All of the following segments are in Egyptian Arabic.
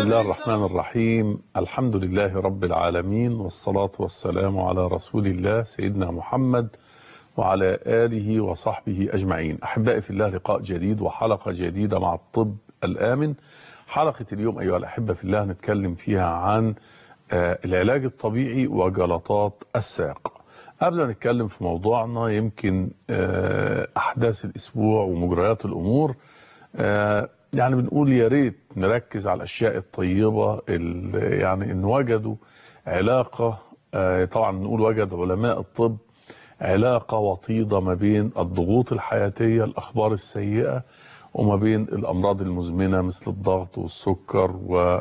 الله الرحمن الرحيم الحمد لله رب العالمين والصلاة والسلام على رسول الله سيدنا محمد وعلى آله وصحبه أجمعين أحبائي في الله لقاء جديد وحلقة جديدة مع الطب الآمن حلقة اليوم أيها الأحبة في الله نتكلم فيها عن العلاج الطبيعي وجلطات الساق قبل ما نتكلم في موضوعنا يمكن أحداث الأسبوع ومجريات الأمور يعني بنقول يا ريت نركز على الاشياء الطيبه اللي يعني ان وجدوا علاقه طبعا نقول وجد علماء الطب علاقه وطيده ما بين الضغوط الحياتيه الاخبار السيئه وما بين الامراض المزمنه مثل الضغط والسكر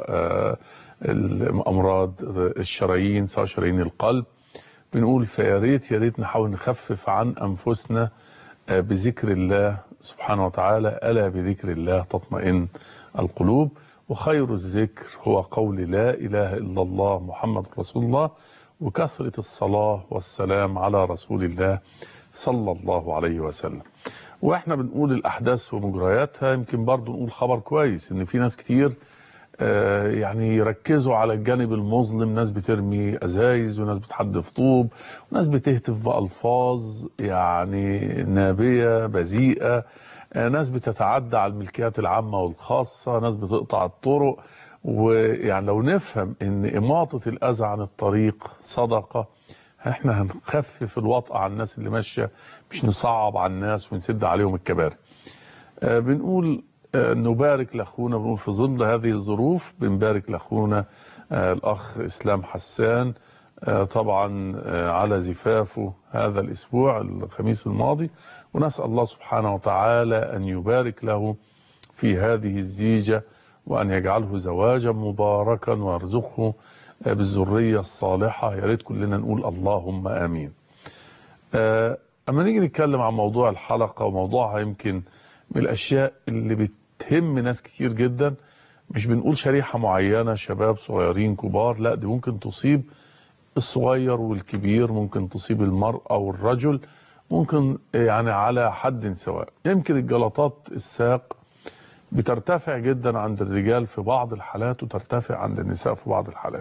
والامراض الشرايين سواء شرايين القلب بنقول فيا ريت يا ريت نحاول نخفف عن انفسنا بذكر الله سبحانه وتعالى ألا بذكر الله تطمئن القلوب وخير الذكر هو قول لا إله إلا الله محمد رسول الله وكثرة الصلاة والسلام على رسول الله صلى الله عليه وسلم واحنا بنقول الأحداث ومجرياتها يمكن برضو نقول خبر كويس ان في ناس كتير يعني يركزوا على الجانب المظلم ناس بترمي ازايز وناس بتحدف طوب وناس بتهتف بألفاظ يعني نابية بذيئة ناس بتتعدى على الملكيات العامة والخاصة ناس بتقطع الطرق ويعني لو نفهم ان اماطة الاذى عن الطريق صدقة احنا هنخفف الوطأ على الناس اللي ماشية مش نصعب على الناس ونسد عليهم الكباري بنقول نبارك لاخونا بنقول في ظل هذه الظروف بنبارك لاخونا الاخ اسلام حسان طبعا على زفافه هذا الاسبوع الخميس الماضي ونسال الله سبحانه وتعالى ان يبارك له في هذه الزيجه وان يجعله زواجا مباركا ويرزقه بالذريه الصالحه يا ريت كلنا نقول اللهم امين. اما نيجي نتكلم عن موضوع الحلقه وموضوعها يمكن من الاشياء اللي بتهم ناس كتير جدا مش بنقول شريحه معينه شباب صغيرين كبار لا دي ممكن تصيب الصغير والكبير ممكن تصيب المرأة والرجل ممكن يعني على حد سواء يمكن الجلطات الساق بترتفع جدا عند الرجال في بعض الحالات وترتفع عند النساء في بعض الحالات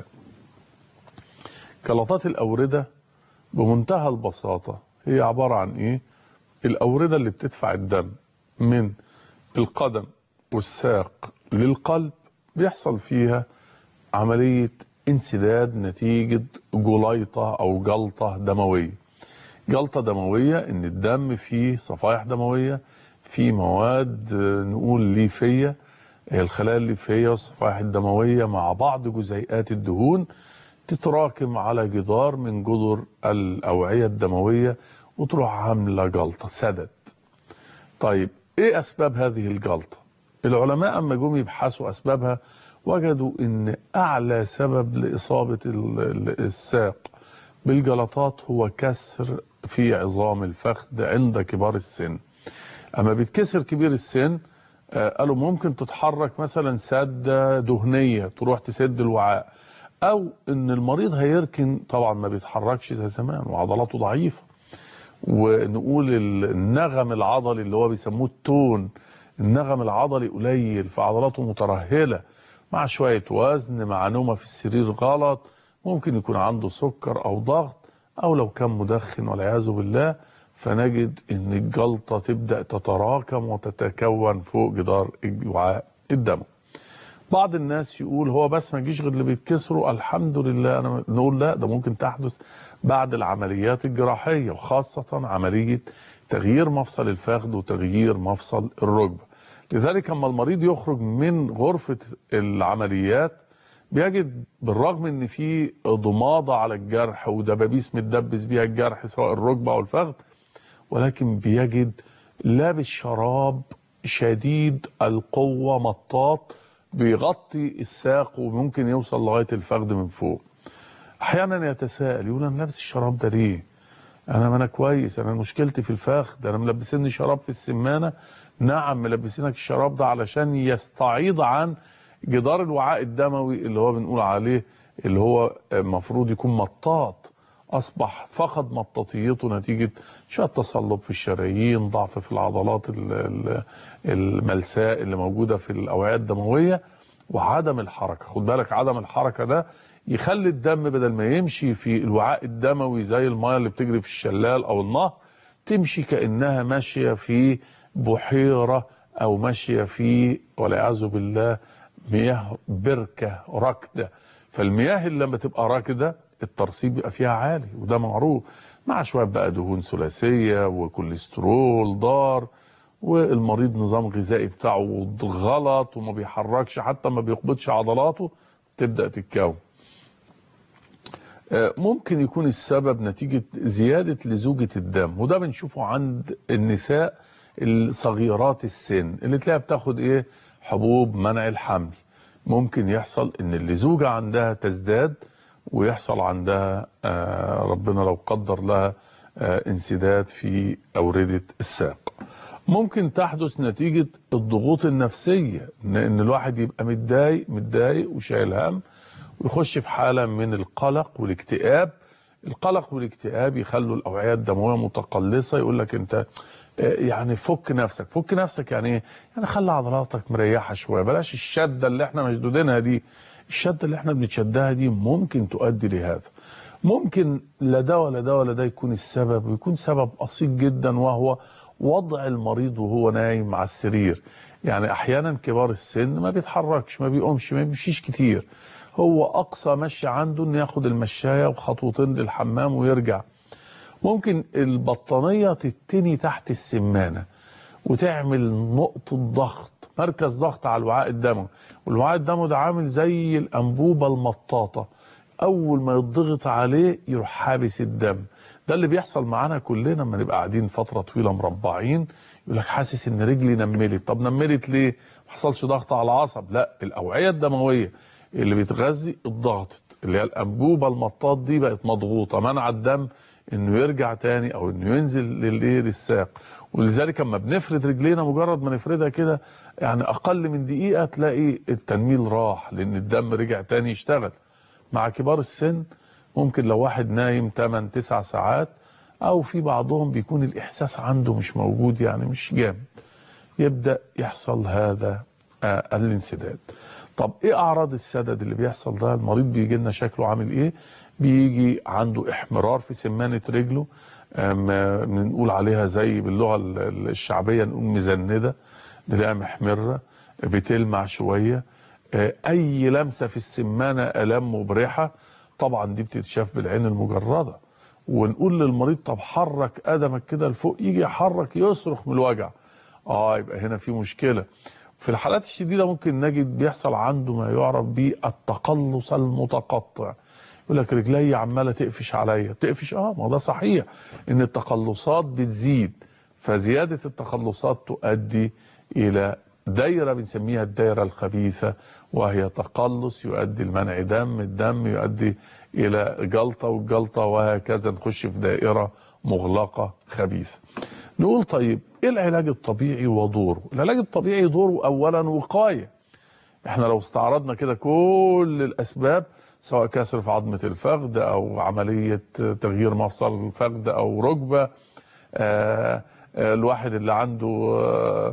جلطات الأوردة بمنتهى البساطة هي عبارة عن إيه الأوردة اللي بتدفع الدم من القدم والساق للقلب بيحصل فيها عملية انسداد نتيجة جليطة أو جلطة دموية جلطة دموية إن الدم فيه صفائح دموية فيه مواد نقول ليفية الخلايا الليفية والصفائح الدموية مع بعض جزيئات الدهون تتراكم على جدار من جدر الأوعية الدموية وتروح عاملة جلطة سدد طيب إيه أسباب هذه الجلطة العلماء أما جم يبحثوا أسبابها وجدوا ان اعلى سبب لاصابه الساق بالجلطات هو كسر في عظام الفخذ عند كبار السن اما بيتكسر كبير السن قالوا ممكن تتحرك مثلا سده دهنيه تروح تسد الوعاء او ان المريض هيركن طبعا ما بيتحركش زي زمان وعضلاته ضعيفه ونقول النغم العضلي اللي هو بيسموه التون النغم العضلي قليل فعضلاته مترهله مع شوية وزن مع نومة في السرير غلط ممكن يكون عنده سكر أو ضغط أو لو كان مدخن والعياذ بالله فنجد إن الجلطة تبدأ تتراكم وتتكون فوق جدار وعاء الدم بعض الناس يقول هو بس ما يجيش غير اللي بيتكسروا الحمد لله أنا نقول لا ده ممكن تحدث بعد العمليات الجراحية وخاصة عملية تغيير مفصل الفخذ وتغيير مفصل الركبه لذلك اما المريض يخرج من غرفة العمليات بيجد بالرغم ان في ضماضة على الجرح ودبابيس متدبس بيها الجرح سواء الركبة او الفخذ ولكن بيجد لابس شراب شديد القوة مطاط بيغطي الساق وممكن يوصل لغاية الفخذ من فوق احيانا يتساءل يقول انا لابس الشراب ده ليه انا ما انا كويس انا مشكلتي في الفخذ انا ملبسني شراب في السمانه نعم ملبسينك الشراب ده علشان يستعيض عن جدار الوعاء الدموي اللي هو بنقول عليه اللي هو المفروض يكون مطاط اصبح فقد مطاطيته نتيجه شويه تصلب في الشرايين ضعف في العضلات الملساء اللي موجوده في الاوعيه الدمويه وعدم الحركة خد بالك عدم الحركة ده يخلي الدم بدل ما يمشي في الوعاء الدموي زي المياه اللي بتجري في الشلال او النهر تمشي كأنها ماشية في بحيرة او ماشية في والعياذ بالله مياه بركة راكدة فالمياه اللي لما تبقى راكدة الترسيب بيبقى فيها عالي وده معروف مع شوية بقى دهون ثلاثية وكوليسترول ضار والمريض نظام غذائي بتاعه غلط وما بيحركش حتى ما بيقبضش عضلاته تبدأ تتكون ممكن يكون السبب نتيجة زيادة لزوجة الدم وده بنشوفه عند النساء الصغيرات السن اللي تلاقيها بتاخد ايه حبوب منع الحمل ممكن يحصل ان اللزوجة عندها تزداد ويحصل عندها آه ربنا لو قدر لها آه انسداد في أوردة الساق ممكن تحدث نتيجة الضغوط النفسية ان الواحد يبقى متضايق متضايق وشايل هم ويخش في حالة من القلق والاكتئاب القلق والاكتئاب يخلوا الأوعية الدموية متقلصة يقول لك انت يعني فك نفسك فك نفسك يعني ايه يعني خلي عضلاتك مريحة شوية بلاش الشدة اللي احنا مشدودينها دي الشدة اللي احنا بنتشدها دي ممكن تؤدي لهذا ممكن لا ده ولا ده ولا ده يكون السبب ويكون سبب بسيط جدا وهو وضع المريض وهو نايم على السرير يعني احيانا كبار السن ما بيتحركش ما بيقومش ما بيمشيش كتير هو اقصى مشي عنده انه ياخد المشايه وخطوتين للحمام ويرجع ممكن البطانيه تتني تحت السمانه وتعمل نقطه ضغط مركز ضغط على الوعاء الدموي والوعاء الدموي ده عامل زي الانبوبه المطاطه اول ما يضغط عليه يروح حابس الدم ده اللي بيحصل معانا كلنا لما نبقى قاعدين فتره طويله مربعين يقول لك حاسس ان رجلي نملت طب نملت ليه ما حصلش ضغط على العصب لا الاوعيه الدمويه اللي بتغذي الضغط اللي هي الانبوبه المطاط دي بقت مضغوطه منع الدم انه يرجع تاني او انه ينزل للايه للساق ولذلك اما بنفرد رجلينا مجرد ما نفردها كده يعني اقل من دقيقه تلاقي التنميل راح لان الدم رجع تاني يشتغل مع كبار السن ممكن لو واحد نايم 8 9 ساعات او في بعضهم بيكون الاحساس عنده مش موجود يعني مش جامد يبدا يحصل هذا آه الانسداد طب ايه اعراض السدد اللي بيحصل ده المريض بيجي لنا شكله عامل ايه بيجي عنده احمرار في سمانه رجله بنقول عليها زي باللغه الشعبيه نقول مزنده نلاقيها محمره بتلمع شويه اي لمسه في السمانه الام مبرحه طبعا دي بتتشاف بالعين المجرده ونقول للمريض طب حرك قدمك كده لفوق يجي يحرك يصرخ من الوجع اه يبقى هنا في مشكله في الحالات الشديده ممكن نجد بيحصل عنده ما يعرف بالتقلص المتقطع يقول لك رجلي عماله تقفش عليا تقفش اه ما ده صحيح ان التقلصات بتزيد فزياده التقلصات تؤدي الى دايره بنسميها الدايره الخبيثه وهي تقلص يؤدي لمنع دم الدم يؤدي الى جلطه والجلطه وهكذا نخش في دائره مغلقه خبيثه نقول طيب ايه العلاج الطبيعي ودوره العلاج الطبيعي دوره اولا وقايه احنا لو استعرضنا كده كل الاسباب سواء كسر في عظمه الفخذ او عمليه تغيير مفصل الفخذ او ركبه آه الواحد اللي عنده آه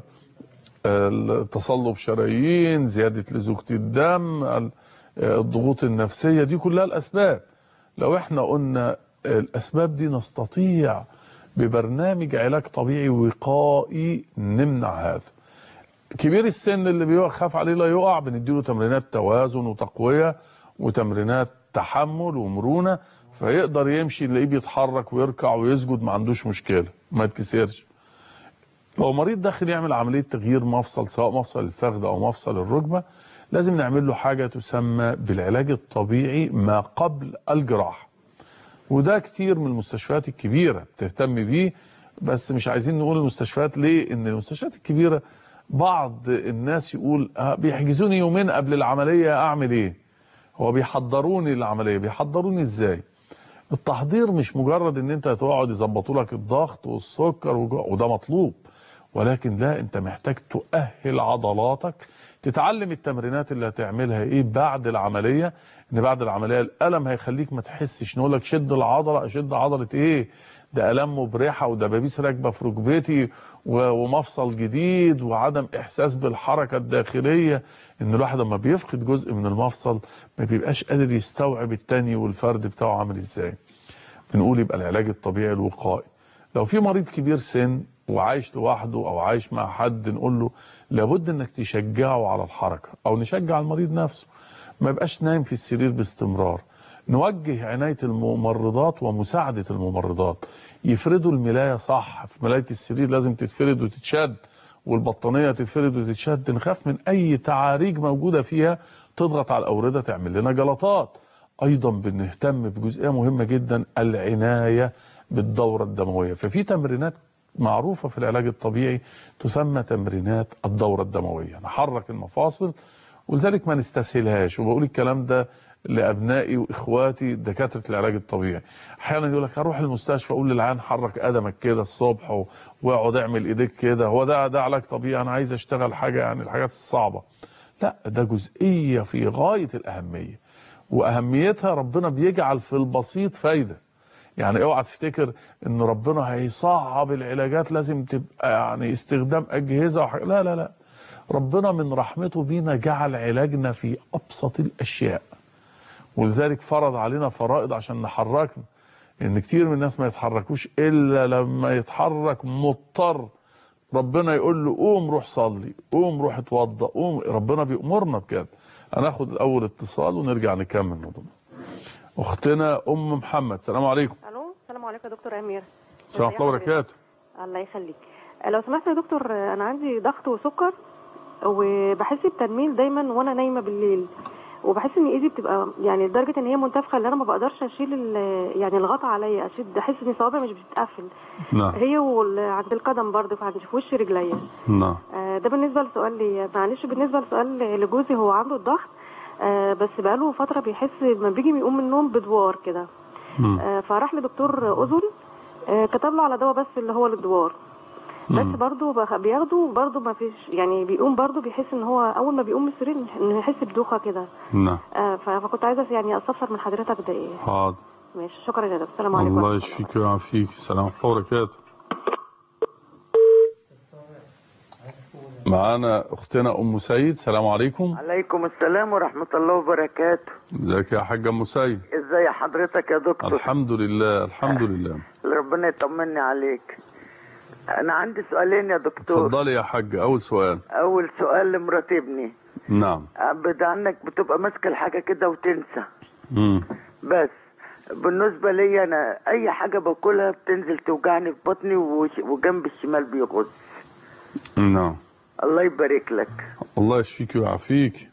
تصلب شرايين زياده لزوجه الدم الضغوط النفسيه دي كلها الاسباب لو احنا قلنا الاسباب دي نستطيع ببرنامج علاج طبيعي وقائي نمنع هذا كبير السن اللي بيخاف عليه لا يقع بنديله تمرينات توازن وتقويه وتمرينات تحمل ومرونه فيقدر يمشي نلاقيه بيتحرك ويركع ويسجد ما عندوش مشكله ما يتكسرش لو مريض داخل يعمل عمليه تغيير مفصل سواء مفصل الفخذ او مفصل الركبه لازم نعمل له حاجه تسمى بالعلاج الطبيعي ما قبل الجراحه وده كتير من المستشفيات الكبيره بتهتم بيه بس مش عايزين نقول المستشفيات ليه ان المستشفيات الكبيره بعض الناس يقول بيحجزوني يومين قبل العمليه اعمل ايه هو بيحضروني للعمليه بيحضروني ازاي التحضير مش مجرد ان انت تقعد يظبطوا لك الضغط والسكر وده مطلوب ولكن لا انت محتاج تؤهل عضلاتك تتعلم التمرينات اللي هتعملها ايه بعد العمليه ان بعد العمليه الالم هيخليك ما تحسش نقول لك شد العضله اشد عضله ايه ده الام مبرحه ودبابيس راكبه في ركبتي و- ومفصل جديد وعدم احساس بالحركه الداخليه ان الواحد لما بيفقد جزء من المفصل ما بيبقاش قادر يستوعب التاني والفرد بتاعه عامل ازاي بنقول يبقى العلاج الطبيعي الوقائي لو في مريض كبير سن وعايش لوحده او عايش مع حد نقول له لابد انك تشجعه على الحركه او نشجع المريض نفسه ما يبقاش نايم في السرير باستمرار نوجه عنايه الممرضات ومساعده الممرضات يفردوا الملايه صح في ملايه السرير لازم تتفرد وتتشد والبطانيه تتفرد وتتشد نخاف من اي تعاريج موجوده فيها تضغط على الاورده تعمل لنا جلطات ايضا بنهتم بجزئيه مهمه جدا العنايه بالدوره الدمويه ففي تمرينات معروفه في العلاج الطبيعي تسمى تمرينات الدوره الدمويه نحرك المفاصل ولذلك ما نستسهلهاش وبقول الكلام ده لابنائي واخواتي دكاتره العلاج الطبيعي احيانا يقول لك اروح المستشفى اقول للعيان حرك قدمك كده الصبح و- واقعد اعمل ايديك كده هو ده ده علاج طبيعي انا عايز اشتغل حاجه يعني الحاجات الصعبه لا ده جزئيه في غايه الاهميه واهميتها ربنا بيجعل في البسيط فايده يعني اوعى تفتكر ان ربنا هيصعب العلاجات لازم تبقى يعني استخدام اجهزه وحاجة. لا لا لا ربنا من رحمته بينا جعل علاجنا في ابسط الاشياء ولذلك فرض علينا فرائض عشان نحركنا ان كتير من الناس ما يتحركوش الا لما يتحرك مضطر ربنا يقول له قوم روح صلي قوم روح اتوضى قوم ربنا بيأمرنا بكده هناخد الاول اتصال ونرجع نكمل موضوعنا اختنا ام محمد السلام عليكم الو السلام عليكم يا دكتور امير السلام ازي ورحمه الله حضرتك؟ وبركاته الله يخليك لو سمحت يا دكتور انا عندي ضغط وسكر وبحس بتنميل دايما وانا نايمه بالليل وبحس ان ايدي بتبقى يعني لدرجه ان هي منتفخه ان انا ما بقدرش اشيل ال- يعني الغطا عليا اشد احس ان صوابعي مش بتتقفل نعم هي وال- عند القدم برضه عند في وش رجليا نعم آه، ده بالنسبه لسؤال لي معلش بالنسبه لسؤال لجوزي هو عنده الضغط آه، بس بقاله فتره بيحس لما بيجي يقوم من النوم بدوار كده مم. آه، فراح لدكتور اذن آه، كتب له على دواء بس اللي هو للدوار بس مم. برضه بخ- بياخده برضه ما فيش يعني بيقوم برضه بيحس ان هو اول ما بيقوم من السرير انه يحس بدوخه كده نعم آه، ف- فكنت عايزه يعني استفسر من حضرتك ده ايه حاضر ماشي شكرا يا دكتور السلام عليكم الله ورحمة يشفيك ويعافيك السلام ورحمه الله وبركاته معانا اختنا ام سيد السلام عليكم عليكم السلام ورحمة الله وبركاته ازيك يا حاجه ام سيد ازاي حضرتك يا دكتور الحمد لله الحمد لله ربنا يطمني عليك انا عندي سؤالين يا دكتور اتفضلي يا حاج اول سؤال اول سؤال لمرات ابني نعم ابدا عنك بتبقى ماسكه الحاجه كده وتنسى مم. بس بالنسبه لي انا اي حاجه باكلها بتنزل توجعني في بطني وش- وجنب الشمال بيغز نعم الله يبارك لك الله يشفيك ويعافيك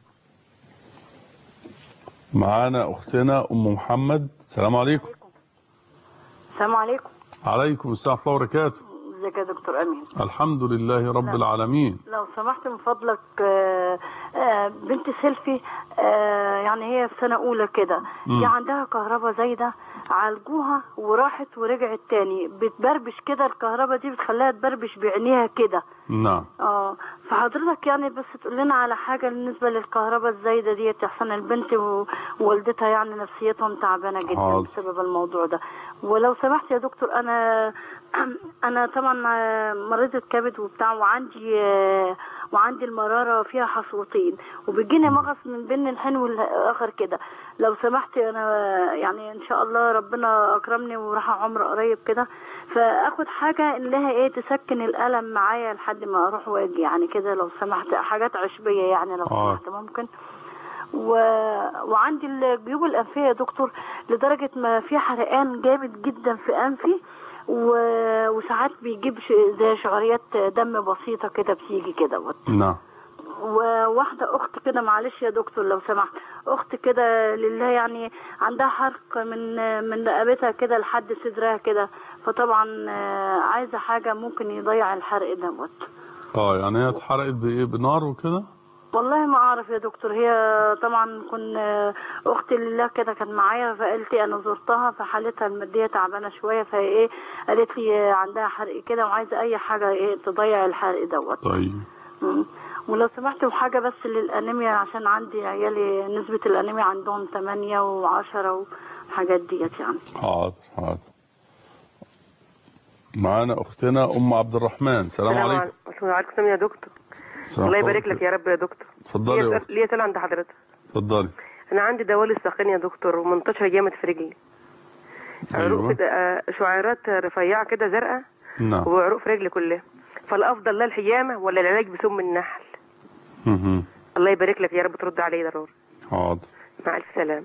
معانا اختنا ام محمد السلام عليكم السلام عليكم عليكم السلام ورحمه الله وبركاته ازيك يا دكتور امين الحمد لله رب العالمين لو سمحت من فضلك آه، آه، بنت سيلفي آه، يعني هي في سنه اولى كده مم. دي عندها كهرباء زايده عالجوها وراحت ورجعت تاني بتبربش كده الكهرباء دي بتخليها تبربش بعينيها كده نعم اه فحضرتك يعني بس تقول لنا على حاجه بالنسبه للكهرباء الزايده ديت احسن البنت و- ووالدتها يعني نفسيتهم تعبانه جدا حاضر. بسبب الموضوع ده ولو سمحت يا دكتور انا انا طبعا آه، مريضه كبد وبتاع وعندي آه، وعندي المراره فيها حصوتين وبيجيني مغص من بين الحين والاخر كده لو سمحت انا يعني ان شاء الله ربنا اكرمني وراح عمر قريب كده فاخد حاجه اللي هي ايه تسكن الالم معايا لحد ما اروح واجي يعني كده لو سمحت حاجات عشبيه يعني لو آه. سمحت ممكن و... وعندي الجيوب الانفيه يا دكتور لدرجه ما في حرقان جامد جدا في انفي و... وساعات بيجيب ش... زي شعريات دم بسيطه كده بتيجي كده نعم وواحدة أخت كده معلش يا دكتور لو سمحت أخت كده لله يعني عندها حرق من من رقبتها كده لحد صدرها كده فطبعا آه، عايزة حاجة ممكن يضيع الحرق دوت اه يعني هي اتحرقت بايه بنار وكده والله ما أعرف يا دكتور هي طبعا كن آه، أختي لله كده كانت معايا فقالت لي أنا زرتها فحالتها المادية تعبانة شوية فهي إيه قالت لي آه، عندها حرق كده وعايزة أي حاجة إيه تضيع الحرق دوت طيب مم. ولو سمحت حاجة بس للأنيميا عشان عندي عيالي نسبة الأنيميا عندهم 8 و10 وحاجات ديت يعني حاضر حاضر معانا اختنا ام عبد الرحمن السلام عليكم السلام عليكم يا دكتور السلام الله عليكم. يبارك لك يا رب يا دكتور اتفضلي يا ليا اختي ليا سؤال عند حضرتك اتفضلي انا عندي دوالي الساقين يا دكتور ومنتشره جامد في رجلي عروق ايوه كده آه، شعيرات رفيعه كده زرقاء نعم وعروق في رجلي كلها فالافضل لا الحجامه ولا العلاج بسم النحل مهم. الله يبارك لك يا رب ترد علي ضروري حاضر مع الف سلامه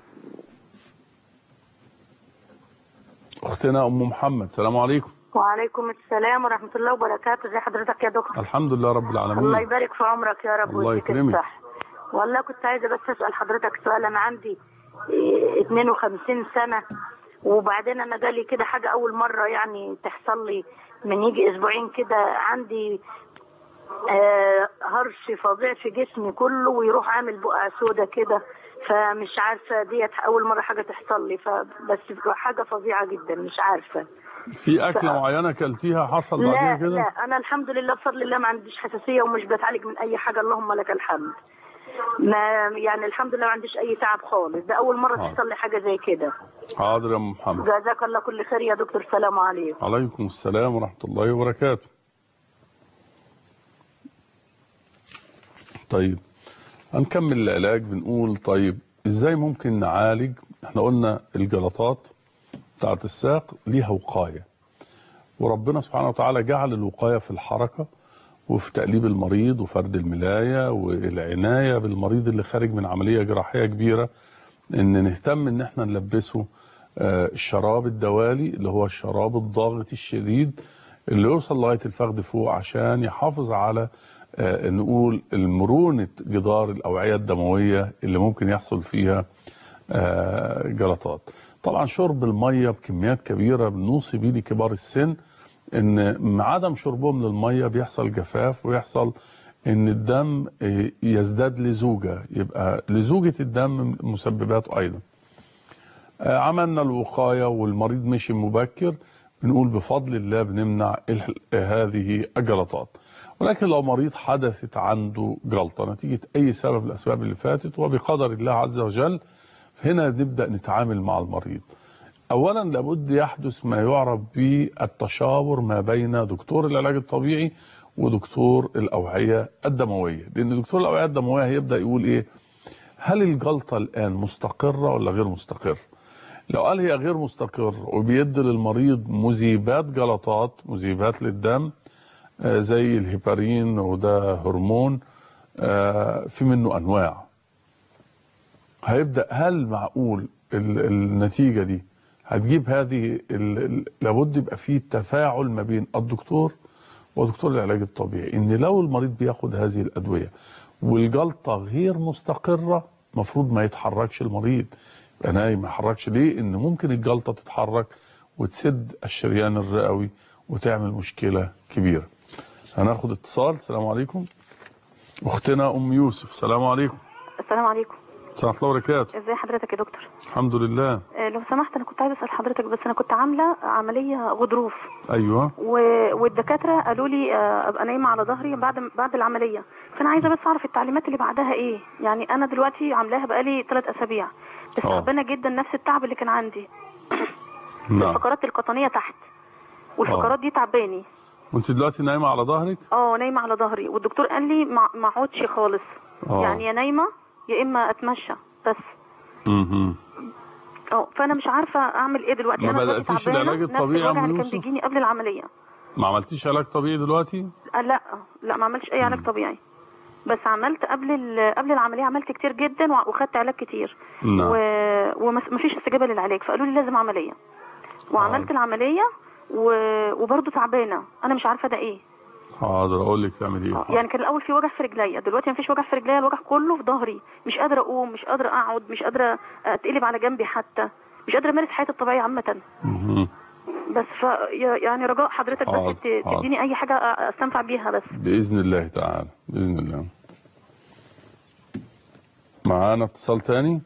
اختنا ام محمد السلام عليكم وعليكم السلام ورحمة الله وبركاته ازي حضرتك يا دكتور الحمد لله رب الله العالمين يبارك في عمرك يا رب الله ويديك يكرمك. الصحة والله كنت عايزة بس أسأل حضرتك سؤال أنا عندي إيه، 52 سنة وبعدين أنا جالي كده حاجة أول مرة يعني تحصل لي من يجي أسبوعين كده عندي آه هرش فظيع في جسمي كله ويروح عامل بقع سودا كده فمش عارفة ديت أول مرة حاجة تحصل لي فبس حاجة فظيعة جدا مش عارفة في اكله معينه اكلتيها حصل لا بعديها كده لا انا الحمد لله بفضل الله ما عنديش حساسيه ومش بتعالج من اي حاجه اللهم لك الحمد ما يعني الحمد لله ما عنديش اي تعب خالص ده اول مره آه. تحصل لي حاجه زي كده حاضر يا ام محمد جزاك الله كل خير يا دكتور سلام عليكم عليكم السلام ورحمه الله وبركاته طيب هنكمل العلاج بنقول طيب ازاي ممكن نعالج احنا قلنا الجلطات بتاعت الساق ليها وقايه وربنا سبحانه وتعالى جعل الوقايه في الحركه وفي تقليب المريض وفرد الملايه والعنايه بالمريض اللي خارج من عمليه جراحيه كبيره ان نهتم ان احنا نلبسه آه، الشراب الدوالي اللي هو الشراب الضاغط الشديد اللي يوصل لغايه الفخذ فوق عشان يحافظ على آه، نقول المرونه جدار الاوعيه الدمويه اللي ممكن يحصل فيها آه، جلطات. طبعا شرب الميه بكميات كبيره بنوصي بيه لكبار السن ان مع عدم شربهم للميه بيحصل جفاف ويحصل ان الدم آه، يزداد لزوجه يبقى لزوجه الدم مسببات ايضا. آه، عملنا الوقايه والمريض مشي مبكر بنقول بفضل الله بنمنع ال- هذه الجلطات. ولكن لو مريض حدثت عنده جلطه نتيجه اي سبب من الاسباب اللي فاتت وبقدر الله عز وجل هنا نبدا نتعامل مع المريض. اولا لابد يحدث ما يعرف بالتشاور ما بين دكتور العلاج الطبيعي ودكتور الاوعيه الدمويه، لان دكتور الاوعيه الدمويه هيبدا يقول ايه؟ هل الجلطه الان مستقره ولا غير مستقره؟ لو قال هي غير مستقر وبيدي للمريض مذيبات جلطات مذيبات للدم آه، زي الهيبارين وده هرمون آه، في منه انواع هيبدا هل معقول ال- النتيجه دي هتجيب هذه ال- ال- لابد يبقى في تفاعل ما بين الدكتور ودكتور العلاج الطبيعي ان لو المريض بياخد هذه الادويه والجلطه غير مستقره المفروض ما يتحركش المريض يبقى نايم ما يحركش ليه ان ممكن الجلطه تتحرك وتسد الشريان الرئوي وتعمل مشكله كبيره هناخد اتصال السلام عليكم اختنا ام يوسف السلام عليكم السلام عليكم السلام الله وبركاته ازي حضرتك يا دكتور الحمد لله آه، لو سمحت انا كنت عايزه اسال حضرتك بس انا كنت عامله عمليه غضروف ايوه و... والدكاتره قالوا لي آه، ابقى نايمه على ظهري بعد بعد العمليه فانا عايزه بس اعرف التعليمات اللي بعدها ايه يعني انا دلوقتي عاملاها بقالي ثلاث اسابيع بس آه. تعبانه جدا نفس التعب اللي كان عندي نعم الفقرات القطنيه تحت والفقرات دي تعباني وانت دلوقتي نايمه على ظهرك اه نايمه على ظهري والدكتور قال لي ما ما اقعدش خالص اه يعني يا نايمه يا اما اتمشى بس مهم. اه فانا مش عارفه اعمل ايه دلوقتي ما انا دلوقتي بدأتيش تعبانة، العلاج نفس الطبيعي يا الوجع أم اللي كان يوسف؟ بيجيني قبل العمليه ما عملتيش علاج طبيعي دلوقتي آه لا لا ما عملتش اي علاج طبيعي بس عملت قبل ال- قبل العمليه عملت كتير جدا وع- وخدت علاج كتير نعم. و... ومفيش استجابه للعلاج فقالوا لي لازم عمليه وعملت آه. العمليه و... وبرضه تعبانه انا مش عارفه ده ايه حاضر اقول لك تعمل ايه يعني كان الاول في وجع في رجليا دلوقتي مفيش وجع في رجليا الوجع كله في ظهري مش قادره اقوم مش قادره اقعد مش قادره اتقلب على جنبي حتى مش قادره امارس حياتي الطبيعيه عامه مهم. بس ف يعني رجاء حضرتك حاضر، بس ت- حاضر. تديني اي حاجه استنفع بيها بس باذن الله تعالى باذن الله معانا اتصال تاني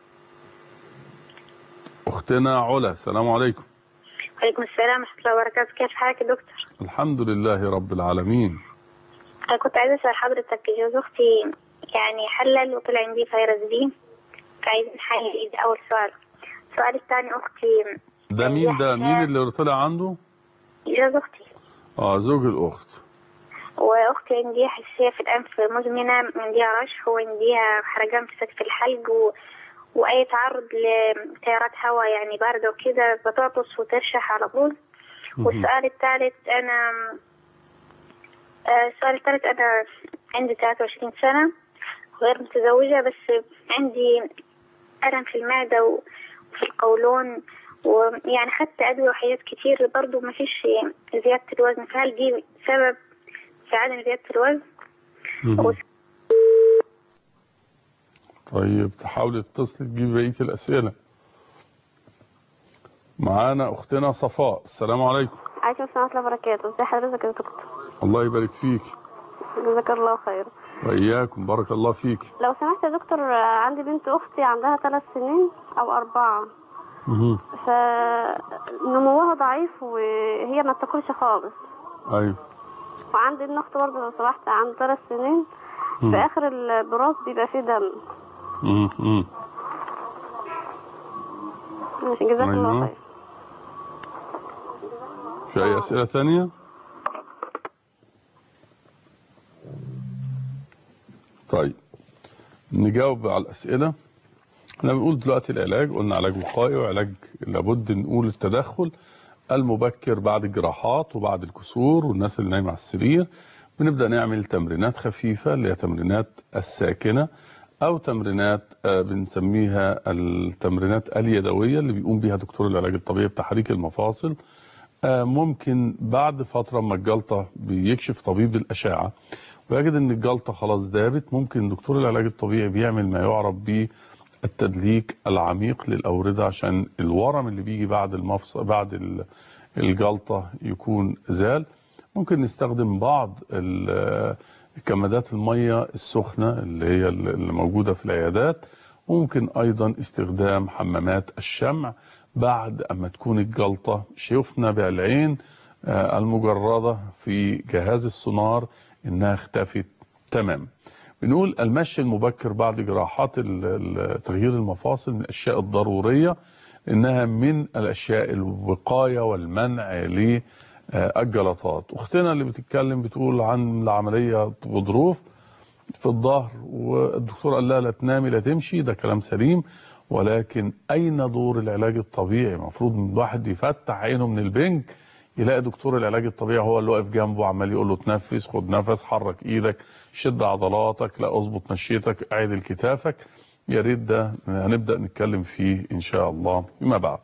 اختنا علا السلام عليكم وعليكم السلام ورحمة الله وبركاته كيف حالك يا دكتور؟ الحمد لله رب العالمين أنا كنت عايزة أسأل حضرتك جوز أختي يعني حلل وطلع عندي فيروس بي فعايز نحلل ده أول سؤال السؤال الثاني أختي ده مين ده مين اللي طلع عنده جوز أختي اه زوج الاخت وأختي عندها حساسية في الأنف مزمنة عندها رشح وعندها حرقان في سقف الحلق و... وأي تعرض لتيارات هواء يعني باردة وكده بتعطس وترشح على طول والسؤال الثالث أنا آه، السؤال الثالث أنا عندي 23 سنة غير متزوجة بس عندي ألم في المعدة وفي القولون ويعني خدت أدوية وحاجات كتير برضو ما فيش زيادة الوزن فهل دي سبب في عدم زيادة الوزن؟ مهم. طيب تحاولي تتصلي تجيبي بقيه الاسئله معانا اختنا صفاء السلام عليكم عليكم السلام ورحمة الله وبركاته ازي حضرتك يا دكتور الله يبارك فيك جزاك الله خير واياكم بارك الله فيك لو سمحت يا دكتور آه، عندي بنت اختي عندها ثلاث سنين او اربعة مهم. فنموها ضعيف وهي ما بتاكلش خالص ايوه وعندي ابن اخت برضه لو سمحت عنده ثلاث سنين مم. في اخر البراز بيبقى فيه دم مم. مم. ماشي جزاك الله أيوة. خير في اي اسئله ثانيه طيب نجاوب على الاسئله احنا بنقول دلوقتي العلاج قلنا علاج وقائي وعلاج لابد نقول التدخل المبكر بعد الجراحات وبعد الكسور والناس اللي نايمه على السرير بنبدا نعمل تمرينات خفيفه اللي هي تمرينات الساكنه او تمرينات آه، بنسميها التمرينات اليدويه اللي بيقوم بيها دكتور العلاج الطبيعي بتحريك المفاصل آه، ممكن بعد فتره ما الجلطه بيكشف طبيب الاشعه ويجد ان الجلطه خلاص دابت ممكن دكتور العلاج الطبيعي بيعمل ما يعرف بالتدليك العميق للاورده عشان الورم اللي بيجي بعد المفصل بعد ال- الجلطه يكون زال ممكن نستخدم بعض ال- كمادات الميه السخنه اللي هي اللي موجوده في العيادات وممكن ايضا استخدام حمامات الشمع بعد اما تكون الجلطه شفنا بالعين آه، المجرده في جهاز السونار انها اختفت تمام بنقول المشي المبكر بعد جراحات ال- ال- تغيير المفاصل من الاشياء الضروريه انها من الاشياء الوقايه والمنع للجلطات اختنا اللي بتتكلم بتقول عن العمليه غضروف في الظهر والدكتور قال لها لا تنامي لا تمشي ده كلام سليم ولكن اين دور العلاج الطبيعي المفروض ان الواحد يفتح عينه من البنج يلاقي دكتور العلاج الطبيعي هو اللي واقف جنبه عمال يقول له تنفس خد نفس حرك ايدك شد عضلاتك لا اظبط مشيتك اعدل كتافك يا ريت ده هنبدا نتكلم فيه ان شاء الله فيما بعد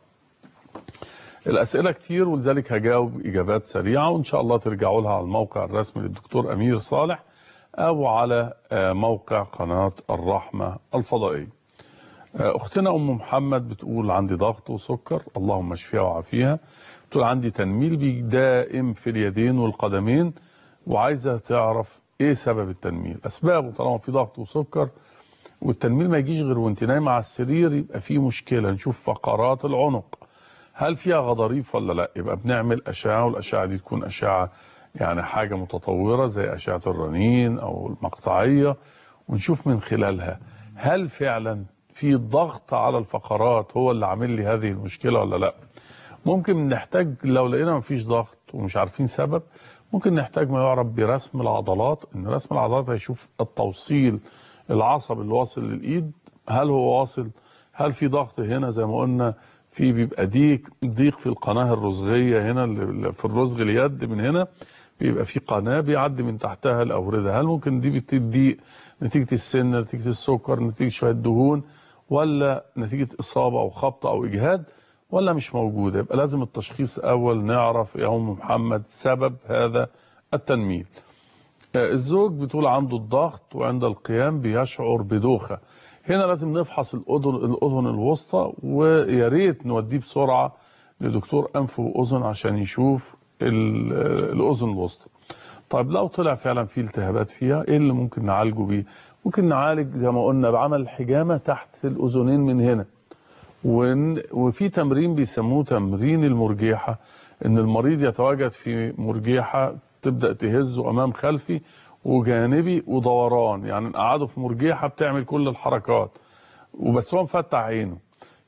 الاسئله كتير ولذلك هجاوب اجابات سريعه وان شاء الله ترجعوا لها على الموقع الرسمي للدكتور امير صالح او على آه، موقع قناه الرحمه الفضائيه آه، اختنا ام محمد بتقول عندي ضغط وسكر اللهم اشفيها وعافيها بتقول عندي تنميل بي- دائم في اليدين والقدمين وعايزه تعرف ايه سبب التنميل اسبابه طالما في ضغط وسكر والتنميل ما يجيش غير وانت نايمه على السرير يبقى في مشكله نشوف فقرات العنق هل فيها غضاريف ولا لا يبقى بنعمل اشعه والاشعه دي تكون اشعه يعني حاجه متطوره زي اشعه الرنين او المقطعيه ونشوف من خلالها هل فعلا في ضغط على الفقرات هو اللي عامل لي هذه المشكله ولا لا ممكن نحتاج لو لقينا مفيش ضغط ومش عارفين سبب ممكن نحتاج ما يعرف برسم العضلات ان رسم العضلات هيشوف التوصيل العصب اللي واصل للايد هل هو واصل هل في ضغط هنا زي ما قلنا في بيبقى ضيق ضيق في القناه الرزغيه هنا اللي في الرزغ اليد من هنا بيبقى في قناه بيعدي من تحتها الاورده هل ممكن دي بتضيق نتيجه السن نتيجه السكر نتيجه شويه دهون ولا نتيجه اصابه او خبطه او اجهاد ولا مش موجوده يبقى لازم التشخيص الاول نعرف يا ام محمد سبب هذا التنميل آه، الزوج بتقول عنده الضغط وعند القيام بيشعر بدوخه هنا لازم نفحص الاذن الاذن الوسطى ويا ريت نوديه بسرعه لدكتور انف واذن عشان يشوف ال- آه، الاذن الوسطى طيب لو طلع فعلا في التهابات فيها ايه اللي ممكن نعالجه بيه ممكن نعالج زي ما قلنا بعمل الحجامه تحت الاذنين من هنا ون- وفي تمرين بيسموه تمرين المرجيحة ان المريض يتواجد في مرجيحة تبدأ تهزه امام خلفي وجانبي ودوران يعني نقعده في مرجيحة بتعمل كل الحركات وبس هو مفتح عينه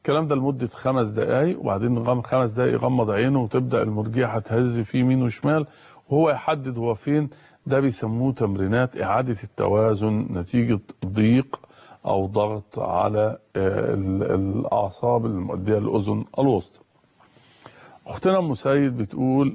الكلام ده لمدة خمس دقايق وبعدين غم خمس دقايق يغمض عينه وتبدأ المرجيحة تهز فيه يمين وشمال وهو يحدد هو فين ده بيسموه تمرينات إعادة التوازن نتيجة ضيق أو ضغط على آه، ال- الأعصاب المؤدية للأذن الوسطى أختنا أم سيد بتقول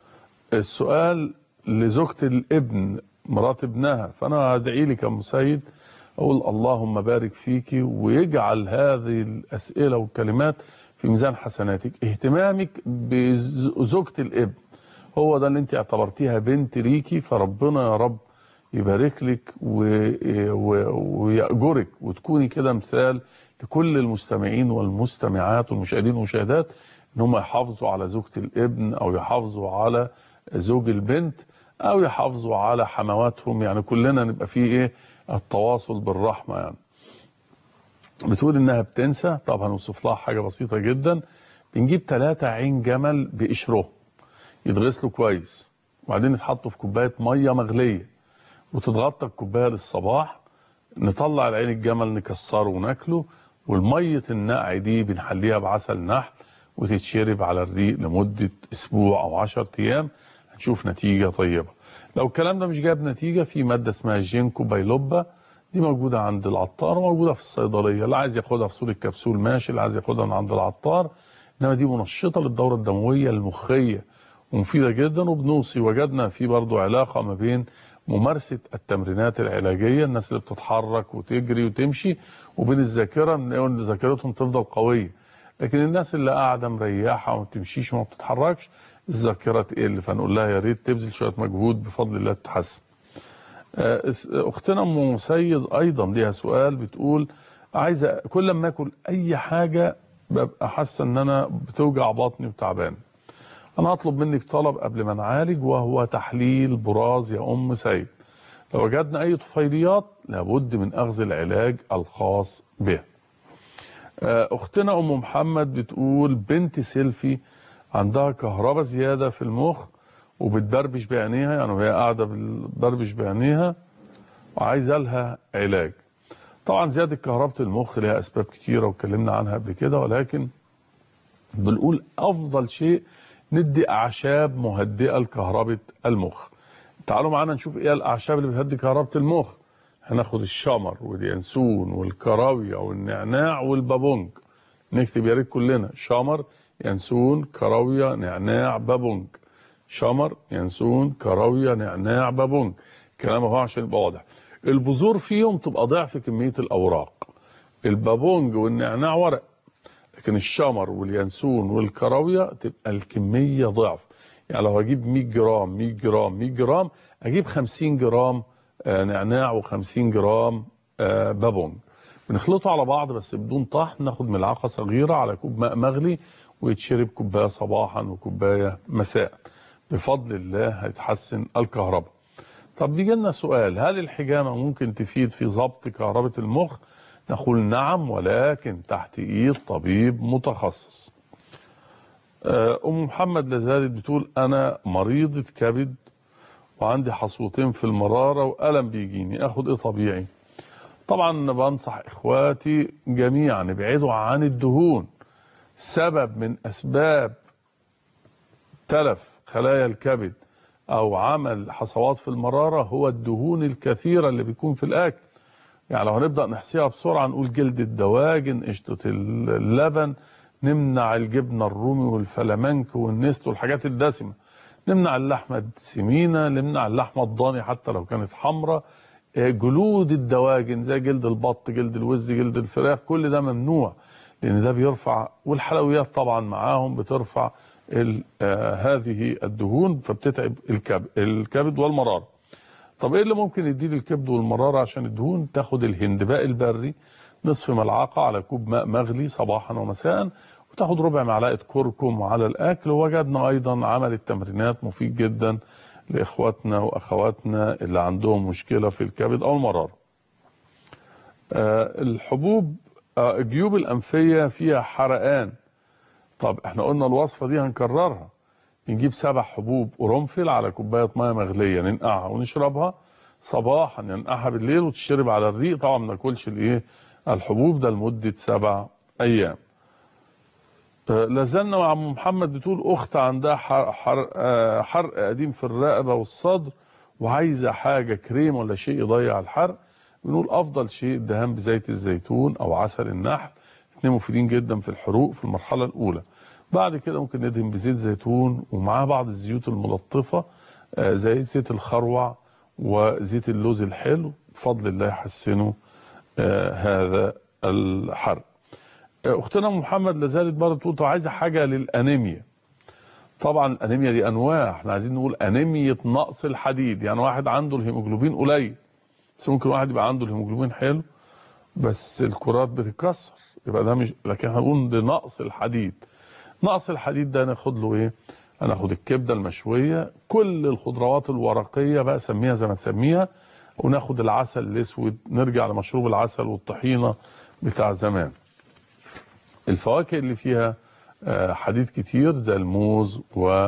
السؤال لزوجة الابن مرات ابنها فأنا هدعي لك يا أم سيد أقول اللهم بارك فيك ويجعل هذه الأسئلة والكلمات في ميزان حسناتك اهتمامك بزوجة الابن هو ده اللي انت اعتبرتيها بنت ليكي فربنا يا رب يبارك لك و- و- ويأجرك وتكوني كده مثال لكل المستمعين والمستمعات والمشاهدين والمشاهدات ان هم يحافظوا على زوجة الابن او يحافظوا على زوج البنت او يحافظوا على حمواتهم يعني كلنا نبقى فيه ايه التواصل بالرحمة يعني بتقول انها بتنسى طب هنوصف لها حاجة بسيطة جدا بنجيب ثلاثة عين جمل بقشرهم يتغسلوا كويس وبعدين يتحطوا في كوباية مية مغلية وتتغطى الكوباية للصباح نطلع العين الجمل نكسره وناكله والمية النقع دي بنحليها بعسل نحل وتتشرب على الريق لمدة اسبوع او عشر ايام هنشوف نتيجة طيبة لو الكلام ده مش جايب نتيجة في مادة اسمها جينكو بايلوبا دي موجودة عند العطار وموجودة في الصيدلية اللي عايز ياخدها في صورة كبسول ماشي اللي عايز ياخدها من عند العطار انما دي منشطة للدورة الدموية المخية ومفيدة جدا وبنوصي وجدنا في برضو علاقة ما بين ممارسة التمرينات العلاجية الناس اللي بتتحرك وتجري وتمشي وبين الذاكرة ان ذاكرتهم تفضل قوية لكن الناس اللي قاعدة مريحة وما بتمشيش وما بتتحركش الذاكرة تقل فنقول لها يا ريت تبذل شوية مجهود بفضل الله تتحسن آه، اختنا ام سيد ايضا ليها سؤال بتقول عايزه كل ما اكل اي حاجه ببقى حاسه ان انا بتوجع بطني وتعبان انا هطلب منك طلب قبل ما نعالج وهو تحليل براز يا ام سيد لو وجدنا اي طفيليات لابد من اخذ العلاج الخاص به آه، اختنا ام محمد بتقول بنت سيلفي عندها كهرباء زياده في المخ وبتبربش بعينيها يعني وهي قاعده بتبربش بعينيها وعايزه لها علاج طبعا زياده كهرباء المخ لها اسباب كتيره واتكلمنا عنها قبل كده ولكن بنقول افضل شيء ندي اعشاب مهدئه لكهرباء المخ تعالوا معانا نشوف ايه الاعشاب اللي بتهدي كهرباء المخ هناخد الشمر واليانسون والكراويه والنعناع والبابونج نكتب يا ريت كلنا شمر ينسون كراويه نعناع بابونج شمر ينسون كراويه نعناع بابونج كلام اهو عشان يبقى واضح البذور فيهم تبقى ضعف كميه الاوراق البابونج والنعناع ورق لكن الشمر واليانسون والكراويه تبقى الكميه ضعف يعني لو هجيب 100 جرام 100 جرام 100 جرام اجيب 50 جرام آه، نعناع و50 جرام آه، بابونج بنخلطه على بعض بس بدون طحن ناخد ملعقه صغيره على كوب ماء مغلي ويتشرب كوبايه صباحا وكوبايه مساء بفضل الله هيتحسن الكهرباء طب بيجي لنا سؤال هل الحجامه ممكن تفيد في ضبط كهرباء المخ نقول نعم ولكن تحت ايد طبيب متخصص آه، ام محمد لازالت بتقول انا مريضه كبد وعندي حصوتين في المراره والم بيجيني اخد ايه طبيعي طبعا بنصح اخواتي جميعا ابعدوا عن الدهون سبب من اسباب تلف خلايا الكبد او عمل حصوات في المراره هو الدهون الكثيره اللي بيكون في الاكل يعني لو هنبدا نحصيها بسرعه نقول جلد الدواجن قشطه اللبن نمنع الجبنه الرومي والفلامنك والنست والحاجات الدسمه نمنع اللحمه السمينه نمنع اللحمه الضاني حتى لو كانت حمراء آه، جلود الدواجن زي جلد البط جلد الوز جلد الفراخ كل ده ممنوع لان ده بيرفع والحلويات طبعا معاهم بترفع ال- آه، هذه الدهون فبتتعب الكبد الكبد والمراره طب ايه اللي ممكن يديلي الكبد والمراره عشان الدهون تاخد الهندباء البري نصف ملعقه على كوب ماء مغلي صباحا ومساء وتاخد ربع معلقه كركم على الاكل ووجدنا ايضا عمل التمرينات مفيد جدا لاخواتنا واخواتنا اللي عندهم مشكله في الكبد او المراره آه، الحبوب آه، الجيوب الانفيه فيها حرقان طب احنا قلنا الوصفه دي هنكررها نجيب سبع حبوب قرنفل على كوبايه ميه مغليه ننقعها ونشربها صباحا ننقعها بالليل وتشرب على الريق طبعا ما ناكلش الايه الحبوب ده لمده سبع ايام آه، لازلنا مع ام محمد بتقول اخت عندها حرق, حرق, آه، حرق قديم في الرقبه والصدر وعايزه حاجه كريم ولا شيء يضيع الحرق بنقول افضل شيء الدهان بزيت الزيتون او عسل النحل اثنين مفيدين جدا في الحروق في المرحله الاولى بعد كده ممكن ندهن بزيت زيتون ومعاه بعض الزيوت الملطفه آه، زي زيت الخروع وزيت اللوز الحلو بفضل الله يحسنوا آه، هذا الحرق آه، اختنا أم محمد لازالت برضه تقول طب عايزه حاجه للانيميا طبعا الانيميا دي انواع احنا عايزين نقول انيميا نقص الحديد يعني واحد عنده الهيموجلوبين قليل بس ممكن واحد يبقى عنده الهيموجلوبين حلو بس الكرات بتتكسر يبقى ده مش لكن هنقول لنقص الحديد نقص الحديد ده ناخد له ايه هناخد الكبده المشويه كل الخضروات الورقيه بقى سميها زي ما تسميها وناخد العسل الاسود نرجع لمشروب العسل والطحينه بتاع زمان الفواكه اللي فيها آه، حديد كتير زي الموز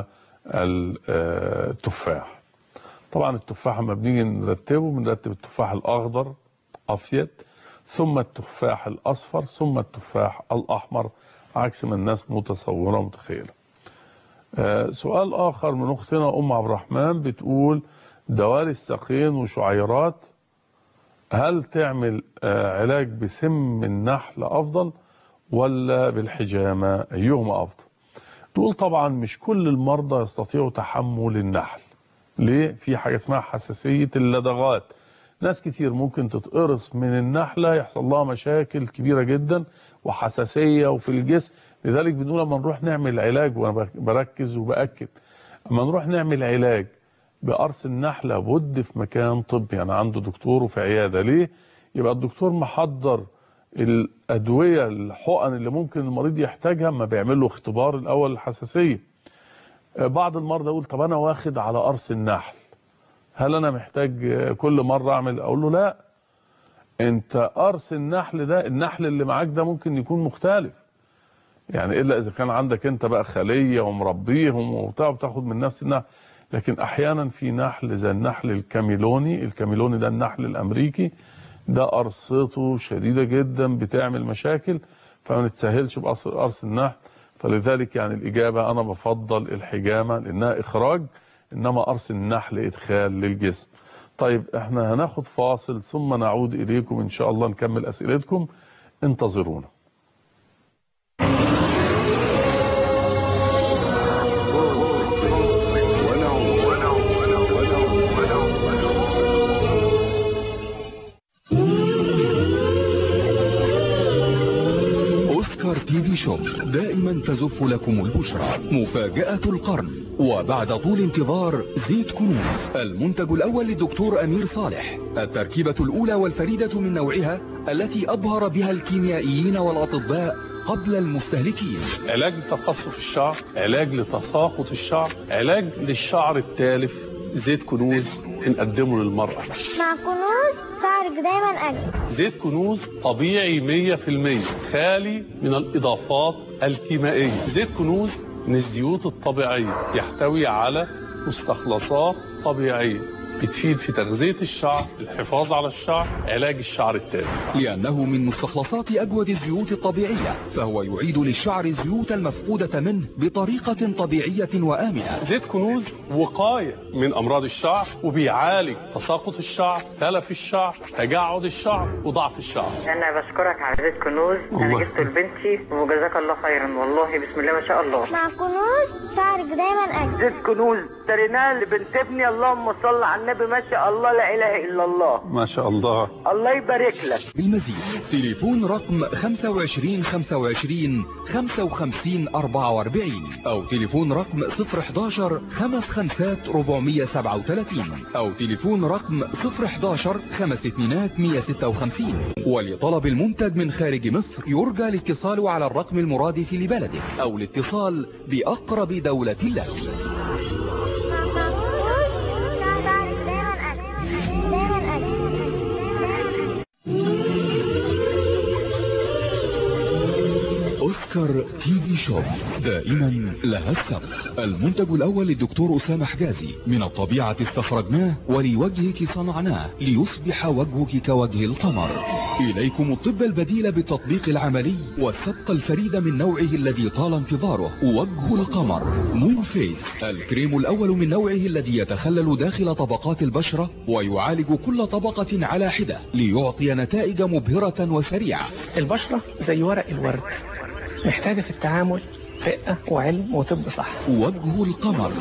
والتفاح طبعا التفاح لما بنيجي نرتبه بنرتب التفاح الاخضر افيد ثم التفاح الاصفر ثم التفاح الاحمر عكس ما الناس متصوره ومتخيله آه، سؤال اخر من اختنا ام عبد الرحمن بتقول دوالي الساقين وشعيرات هل تعمل آه، علاج بسم النحل افضل ولا بالحجامه ايهما افضل نقول طبعا مش كل المرضى يستطيعوا تحمل النحل ليه في حاجه اسمها حساسيه اللدغات ناس كتير ممكن تتقرص من النحله يحصل لها مشاكل كبيره جدا وحساسيه وفي الجسم لذلك بنقول لما نروح نعمل علاج وانا بركز وباكد اما نروح نعمل علاج بقرص النحل لابد في مكان طبي يعني عنده دكتور وفي عياده ليه يبقى الدكتور محضر الادويه الحقن اللي ممكن المريض يحتاجها ما بيعمل له اختبار الاول الحساسيه آه، بعض المرضى يقول طب انا واخد على قرص النحل هل انا محتاج آه، كل مره اعمل اقول له لا انت قرص النحل ده النحل اللي معاك ده ممكن يكون مختلف يعني الا اذا كان عندك انت بقى خليه ومربيهم وبتاع بتاخد من نفس النحل لكن احيانا في نحل زي النحل الكاميلوني الكاميلوني ده النحل الامريكي ده قرصته شديده جدا بتعمل مشاكل فما نتسهلش بقرص قرص النحل فلذلك يعني الاجابه انا بفضل الحجامه لانها اخراج انما قرص النحل ادخال للجسم طيب احنا هناخد فاصل ثم نعود اليكم ان شاء الله نكمل اسئلتكم انتظرونا أوسكار تي في شوب دائما تزف لكم البشرى مفاجأة القرن وبعد طول انتظار زيت كنوز المنتج الأول للدكتور أمير صالح التركيبة الأولى والفريدة من نوعها التي أبهر بها الكيميائيين والأطباء قبل المستهلكين علاج لتقصف الشعر علاج لتساقط الشعر علاج للشعر التالف زيت كنوز بنقدمه للمرأة مع كنوز شعرك دايما أجمل زيت كنوز طبيعي 100% خالي من الإضافات الكيميائية زيت كنوز من الزيوت الطبيعية يحتوي على مستخلصات طبيعية بتفيد في تغذية الشعر الحفاظ على الشعر علاج الشعر التالف لأنه من مستخلصات أجود الزيوت الطبيعية فهو يعيد للشعر الزيوت المفقودة منه بطريقة طبيعية وآمنة زيت كنوز وقاية من أمراض الشعر وبيعالج تساقط الشعر تلف الشعر تجعد الشعر وضعف الشعر انا بشكرك على زيت كنوز الله. انا جبته لبنتي وجزاك الله خيرا والله بسم الله ما شاء الله مع كنوز شعرك دايما أجمل زيت كنوز اشتريناه لبنت ابني اللهم صل على النبي ما شاء الله لا اله الا الله ما شاء الله الله يبارك لك بالمزيد تليفون رقم 25 25 55 44 أو تليفون رقم 011 55 437 أو تليفون رقم 011 5 اتنينات 156 ولطلب المنتج من خارج مصر يرجى الاتصال على الرقم المرادف لبلدك أو الاتصال بأقرب دولة لك مع كنوز شعرك دايما أجمل دايما أجمل أوسكار تي في شوب دائما لها السبق المنتج الأول للدكتور أسامة حجازي من الطبيعة استخرجناه ولوجهك صنعناه ليصبح وجهك كوجه القمر إليكم الطب البديل بالتطبيق العملي والسبق الفريد من نوعه الذي طال انتظاره وجه القمر مون فيس الكريم الأول من نوعه الذي يتخلل داخل طبقات البشرة ويعالج كل طبقة على حدة ليعطي نتائج مبهرة وسريعة البشرة زي ورق الورد محتاجة في التعامل رقة وعلم وطب صح وجه القمر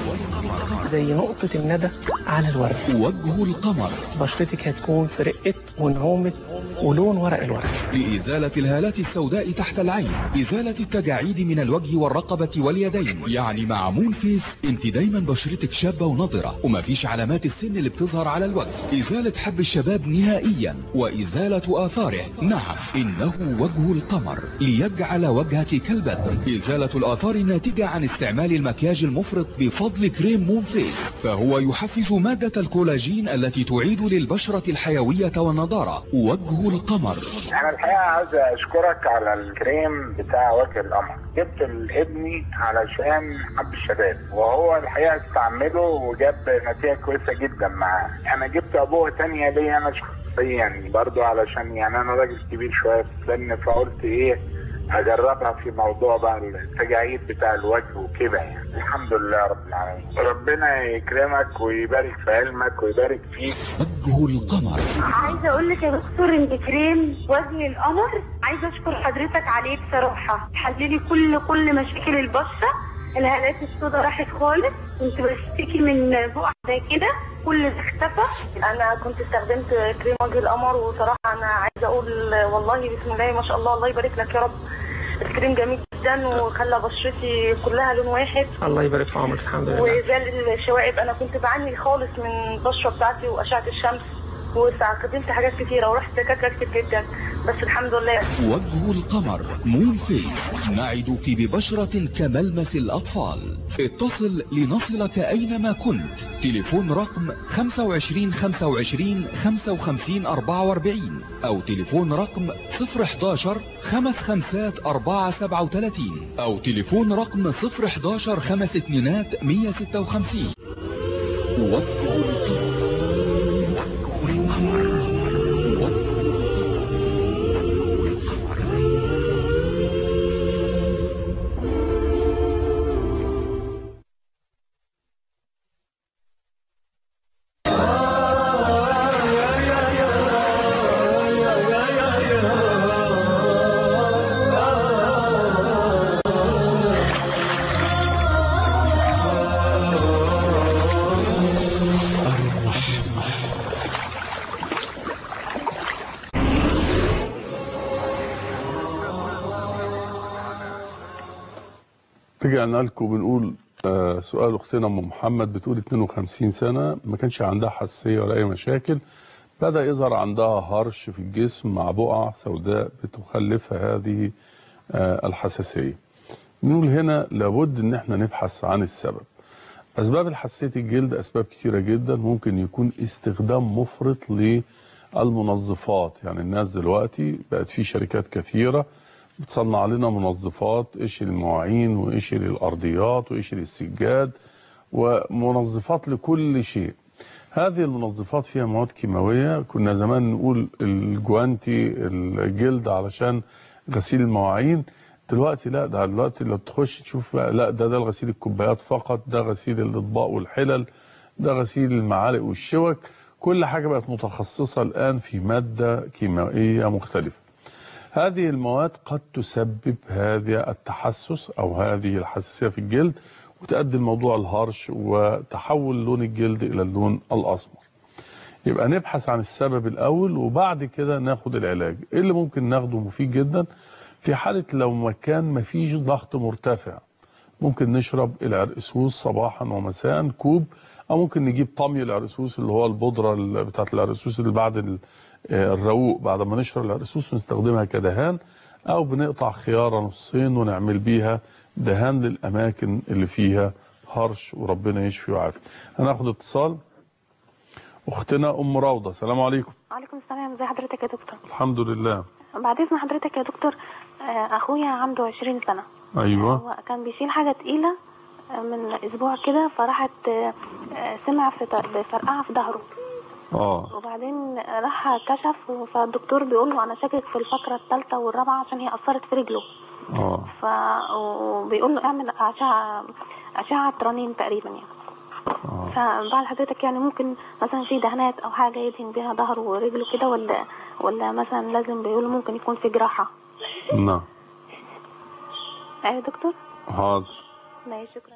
زي نقطة الندى على الورد وجه القمر بشرتك هتكون في رقة ونعومة ولون ورق الورد لإزالة الهالات السوداء تحت العين إزالة التجاعيد من الوجه والرقبة واليدين يعني مع مون فيس انت دايما بشرتك شابة ونضرة ومفيش علامات السن اللي بتظهر على الوجه إزالة حب الشباب نهائيا وإزالة آثاره نعم إنه وجه القمر ليجعل وجهك كالبدر إزالة الآثار الناتجة عن استعمال المكياج المفرط بفضل كريم مون فيس فهو يحفز مادة الكولاجين التي تعيد للبشرة الحيوية والنضارة وجه القمر انا الحقيقه عايز اشكرك على الكريم بتاع وجه القمر جبت لابني علشان حب الشباب وهو الحقيقه استعمله وجاب نتيجه كويسه جدا معاه انا جبت ابوه تانية ليا انا شخصيا برضو علشان يعني انا راجل كبير شويه في السن فقلت ايه اجربها في موضوع بقى التجاعيد بتاع الوجه وكده يعني الحمد لله رب العالمين ربنا يكرمك ويبارك في علمك ويبارك فيك وجه القمر عايزه اقول لك يا دكتور ان كريم وجه القمر عايزه اشكر حضرتك عليه بصراحه حللي كل كل مشاكل البشره الهالات السوداء راحت خالص كنت بشتكي من بقع زي كده كل ده اختفى انا كنت استخدمت كريم وجه القمر وصراحه انا عايزه اقول والله بسم الله ما شاء الله الله يبارك لك يا رب الكريم جميل جدا وخلى بشرتي كلها لون واحد الله يبارك في عمرك الحمد لله وزال الشوائب انا كنت بعاني خالص من البشره بتاعتي واشعه الشمس واستخدمت حاجات كتيره ورحت دكاتره كتير جدا بس الحمد لله وجه القمر مون فيس نعدك ببشرة كملمس الأطفال اتصل لنصلك أينما كنت تليفون رقم 25 25 55 44 أو تليفون رقم 011 خمس خمسات 4 37 أو تليفون رقم 011 خمس اتنينات 156 وجه القمر رجعنا لكم بنقول آه سؤال اختنا ام محمد بتقول 52 سنه ما كانش عندها حساسيه ولا اي مشاكل بدا يظهر عندها هرش في الجسم مع بقع سوداء بتخلفها هذه آه الحساسيه بنقول هنا لابد ان احنا نبحث عن السبب اسباب حساسيه الجلد اسباب كتيره جدا ممكن يكون استخدام مفرط للمنظفات يعني الناس دلوقتي بقت في شركات كثيره بتصنع لنا منظفات قشر المواعين وقشر الارضيات وقشر السجاد ومنظفات لكل شيء هذه المنظفات فيها مواد كيماويه كنا زمان نقول الجوانتي الجلد علشان غسيل المواعين دلوقتي لا ده دلوقتي لو تخش تشوف بقى لا ده ده غسيل الكوبايات فقط ده غسيل الاطباق والحلل ده غسيل المعالق والشوك كل حاجه بقت متخصصه الان في ماده كيميائيه مختلفه هذه المواد قد تسبب هذا التحسس او هذه الحساسيه في الجلد وتؤدي الموضوع الهرش وتحول لون الجلد الى اللون الاسمر. يبقى نبحث عن السبب الاول وبعد كده ناخد العلاج. ايه اللي ممكن ناخده مفيد جدا؟ في حاله لو مكان مفيش ضغط مرتفع ممكن نشرب العرقسوس صباحا ومساء كوب او ممكن نجيب طمي العرقسوس اللي هو البودره بتاعت العرقسوس اللي بعد الرقوق بعد ما نشرب العرقسوس ونستخدمها كدهان او بنقطع خياره نصين ونعمل بيها دهان للاماكن اللي فيها هرش وربنا يشفي ويعافي هناخد اتصال اختنا ام روضه السلام عليكم وعليكم السلام ازي حضرتك يا دكتور الحمد لله بعد اذن حضرتك يا دكتور آه، اخويا عنده 20 سنه ايوه هو كان بيشيل حاجه تقيله آه، من اسبوع كده فراحت آه، آه، سمع في ط- بفرقعه في ظهره اه وبعدين راح كشف فالدكتور بيقول له انا شاكك في الفقره الثالثه والرابعه عشان هي اثرت في رجله اه ف وبيقول له اعمل اشعه اشعه رنين تقريبا يعني اه فبعد حضرتك يعني ممكن مثلا في دهانات او حاجه يدهن بيها ظهره ورجله كده ولا ولا مثلا لازم بيقولوا ممكن يكون في جراحه نعم ايوه يا دكتور حاضر ماشي شكرا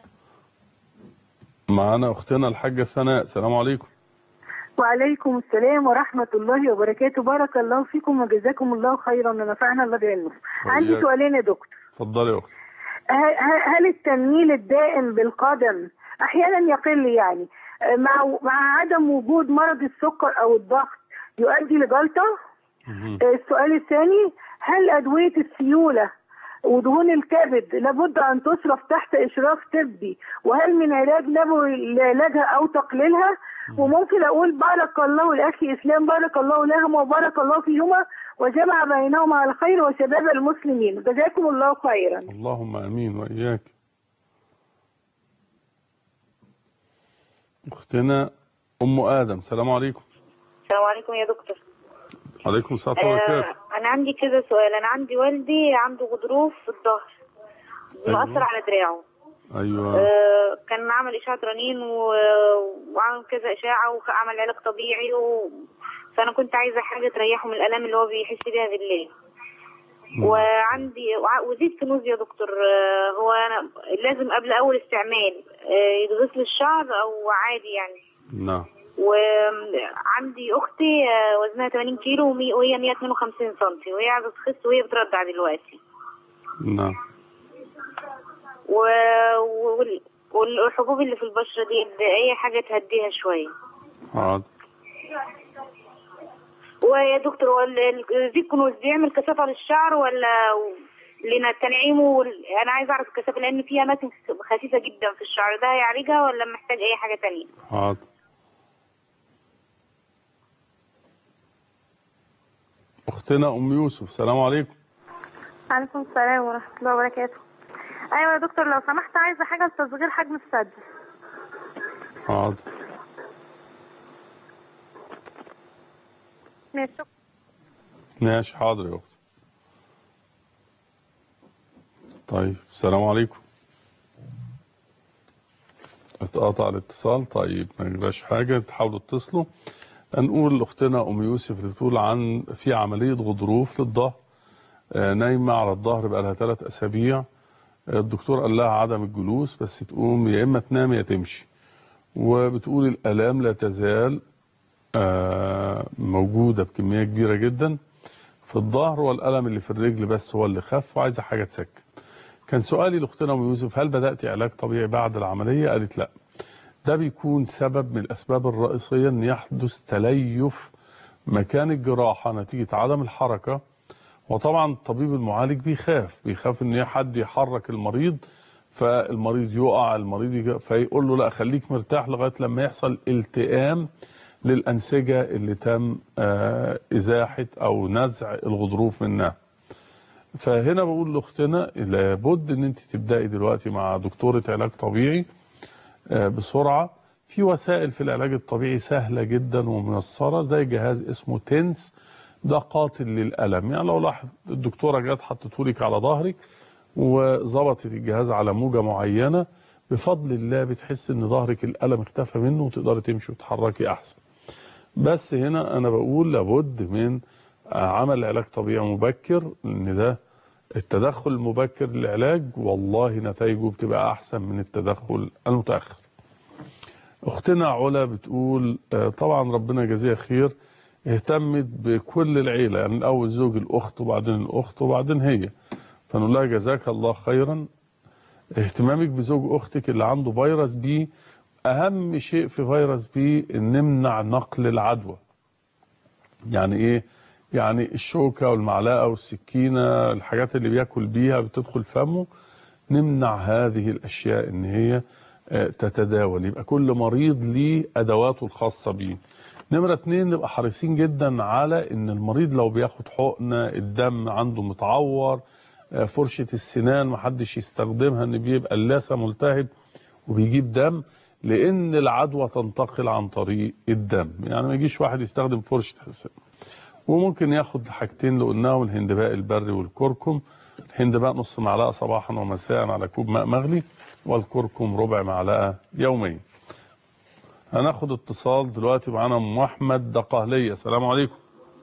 معانا اختنا الحاجه سناء السلام عليكم وعليكم السلام ورحمة الله وبركاته بارك الله فيكم وجزاكم الله خيرا ونفعنا الله بعلمه عندي وإياك. سؤالين يا دكتور اتفضلي يا اختي ه- ه- هل التنميل الدائم بالقدم أحيانا يقل يعني آه، مع مع عدم وجود مرض السكر أو الضغط يؤدي لجلطة آه، السؤال الثاني هل أدوية السيولة ودهون الكبد لابد أن تصرف تحت إشراف طبي وهل من علاج نبوي لعلاجها أو تقليلها وممكن أقول بارك الله لأخي إسلام بارك الله لهما وبارك الله فيهما وجمع بينهما على خير وشباب المسلمين جزاكم الله خيرا اللهم امين واياك اختنا ام ادم السلام عليكم السلام عليكم يا دكتور عليكم السلام ورحمه الله وبركاته آه انا عندي كذا سؤال انا عندي والدي عنده غضروف في الظهر أيوة. مؤثر على دراعه ايوه آه كان عمل اشعه رنين و... وعمل كذا اشاعه وعمل علاج طبيعي و... فانا كنت عايزه حاجه تريحه من الالام اللي هو بيحس بيها بالليل وعندي وع- وزيت كنوز يا دكتور آه، هو انا لازم قبل اول استعمال آه، يتغسل الشعر او عادي يعني نعم وعندي اختي آه، وزنها 80 كيلو ومي- وهي 152 سم وهي عايزه تخس وهي بترضع دلوقتي نعم و... وال- والحبوب اللي في البشره دي اي حاجه تهديها شويه حاضر ويا دكتور هو ال- ال- زيت كنوز بيعمل كثافه للشعر ولا لنا تنعيمه وال- انا عايزه اعرف الكثافه لان في اماكن خفيفه جدا في الشعر ده هيعالجها ولا محتاج اي حاجه تانية حاضر اختنا ام يوسف السلام عليكم عليكم السلام ورحمة الله وبركاته أيوة يا دكتور لو سمحت عايزة حاجة لتصغير حجم الثدي حاضر ماشي ماشي حاضر يا اختي طيب السلام عليكم اتقطع الاتصال طيب ما يجراش حاجة تحاولوا تتصلوا هنقول لاختنا ام يوسف اللي بتقول عن في عملية غضروف للظهر آه، نايمة على الظهر بقالها ثلاث اسابيع آه، الدكتور قال لها عدم الجلوس بس تقوم يا اما تنام يا تمشي وبتقول الالام لا تزال آه، موجودة بكمية كبيرة جدا في الظهر والألم اللي في الرجل بس هو اللي خف وعايزة حاجة تسكن كان سؤالي لأختنا أم يوسف هل بدأت علاج طبيعي بعد العملية قالت لا ده بيكون سبب من الأسباب الرئيسية أن يحدث تليف مكان الجراحة نتيجة عدم الحركة وطبعا الطبيب المعالج بيخاف بيخاف ان حد يحرك المريض فالمريض يقع المريض يجي فيقول له لا خليك مرتاح لغايه لما يحصل التئام للانسجه اللي تم آه، ازاحه او نزع الغضروف منها. فهنا بقول لاختنا لابد ان انت تبداي دلوقتي مع دكتوره علاج طبيعي آه، بسرعه في وسائل في العلاج الطبيعي سهله جدا وميسره زي جهاز اسمه تنس ده قاتل للالم يعني لو لاحظ الدكتوره جت حطته لك على ظهرك وظبطت الجهاز على موجه معينه بفضل الله بتحس ان ظهرك الالم اختفى منه وتقدري تمشي وتتحركي احسن بس هنا انا بقول لابد من عمل علاج طبيعي مبكر ان ده التدخل المبكر للعلاج والله نتائجه بتبقى احسن من التدخل المتاخر اختنا علا بتقول آه، طبعا ربنا يجازيها خير اهتمت بكل العيله يعني الاول زوج الاخت وبعدين الاخت وبعدين هي فنقول لها جزاك الله خيرا اهتمامك بزوج اختك اللي عنده فيروس بي اهم شيء في فيروس بي ان نمنع نقل العدوى يعني ايه يعني الشوكه والمعلقه والسكينه الحاجات اللي بياكل بيها بتدخل فمه نمنع هذه الاشياء ان هي آه، تتداول يبقى كل مريض ليه ادواته الخاصه بيه نمرة اتنين نبقى حريصين جدا على ان المريض لو بياخد حقنة الدم عنده متعور آه، فرشة السنان محدش يستخدمها ان بيبقى اللثة ملتهب وبيجيب دم لان العدوى تنتقل عن طريق الدم يعني ما يجيش واحد يستخدم فرشه حساب وممكن ياخد حاجتين اللي قلناهم الهندباء البري والكركم الهندباء نص معلقه صباحا ومساء على كوب ماء مغلي والكركم ربع معلقه يوميا هناخد اتصال دلوقتي معانا ام احمد دقهليه السلام عليكم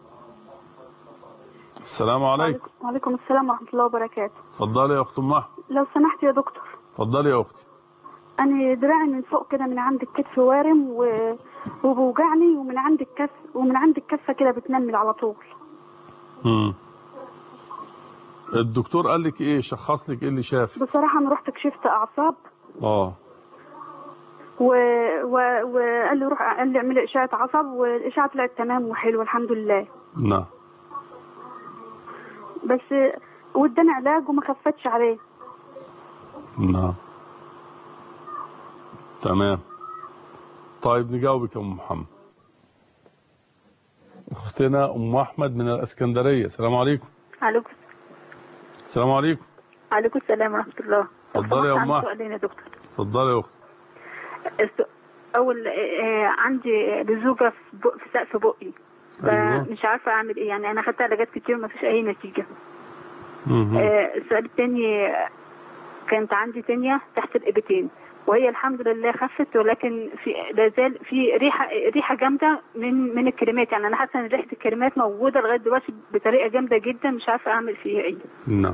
السلام عليكم وعليكم السلام ورحمة الله وبركاته اتفضلي يا اخت ام احمد لو سمحت يا دكتور اتفضلي يا اختي أنا دراعي من فوق كده من عند الكتف وارم و... وبوجعني ومن عند الكف ومن عند الكفة كده بتنمل على طول امم الدكتور قال لك ايه شخص لك ايه اللي شاف بصراحة أنا رحت كشفت أعصاب اه و... و... وقال لي روح قال لي اعملي إشعة عصب والإشعة طلعت تمام وحلوة الحمد لله نعم بس واداني علاج وما خفتش عليه نعم تمام طيب نجاوبك يا ام محمد اختنا ام احمد من الاسكندريه السلام عليكم عليكم السلام عليكم عليكم السلام ورحمة الله اتفضلي يا سمحت ام عندي احمد سؤالين يا دكتور اتفضلي يا اختي الس- أول آه، عندي لزوجة في, بق... في سقف بقي أيوة. فمش عارفة أعمل إيه يعني أنا خدت علاجات كتير ما فيش أي نتيجة مهم. آه، السؤال التاني آه، كانت عندي تانية تحت الإبتين وهي الحمد لله خفت ولكن في لا زال في ريحة ريحة جامدة من من الكريمات يعني أنا حاسة إن ريحة الكريمات موجودة لغاية دلوقتي بطريقة جامدة جدا مش عارفة أعمل فيها إيه نعم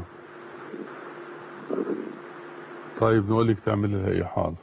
طيب نقول لك تعملي لها ايه حاضر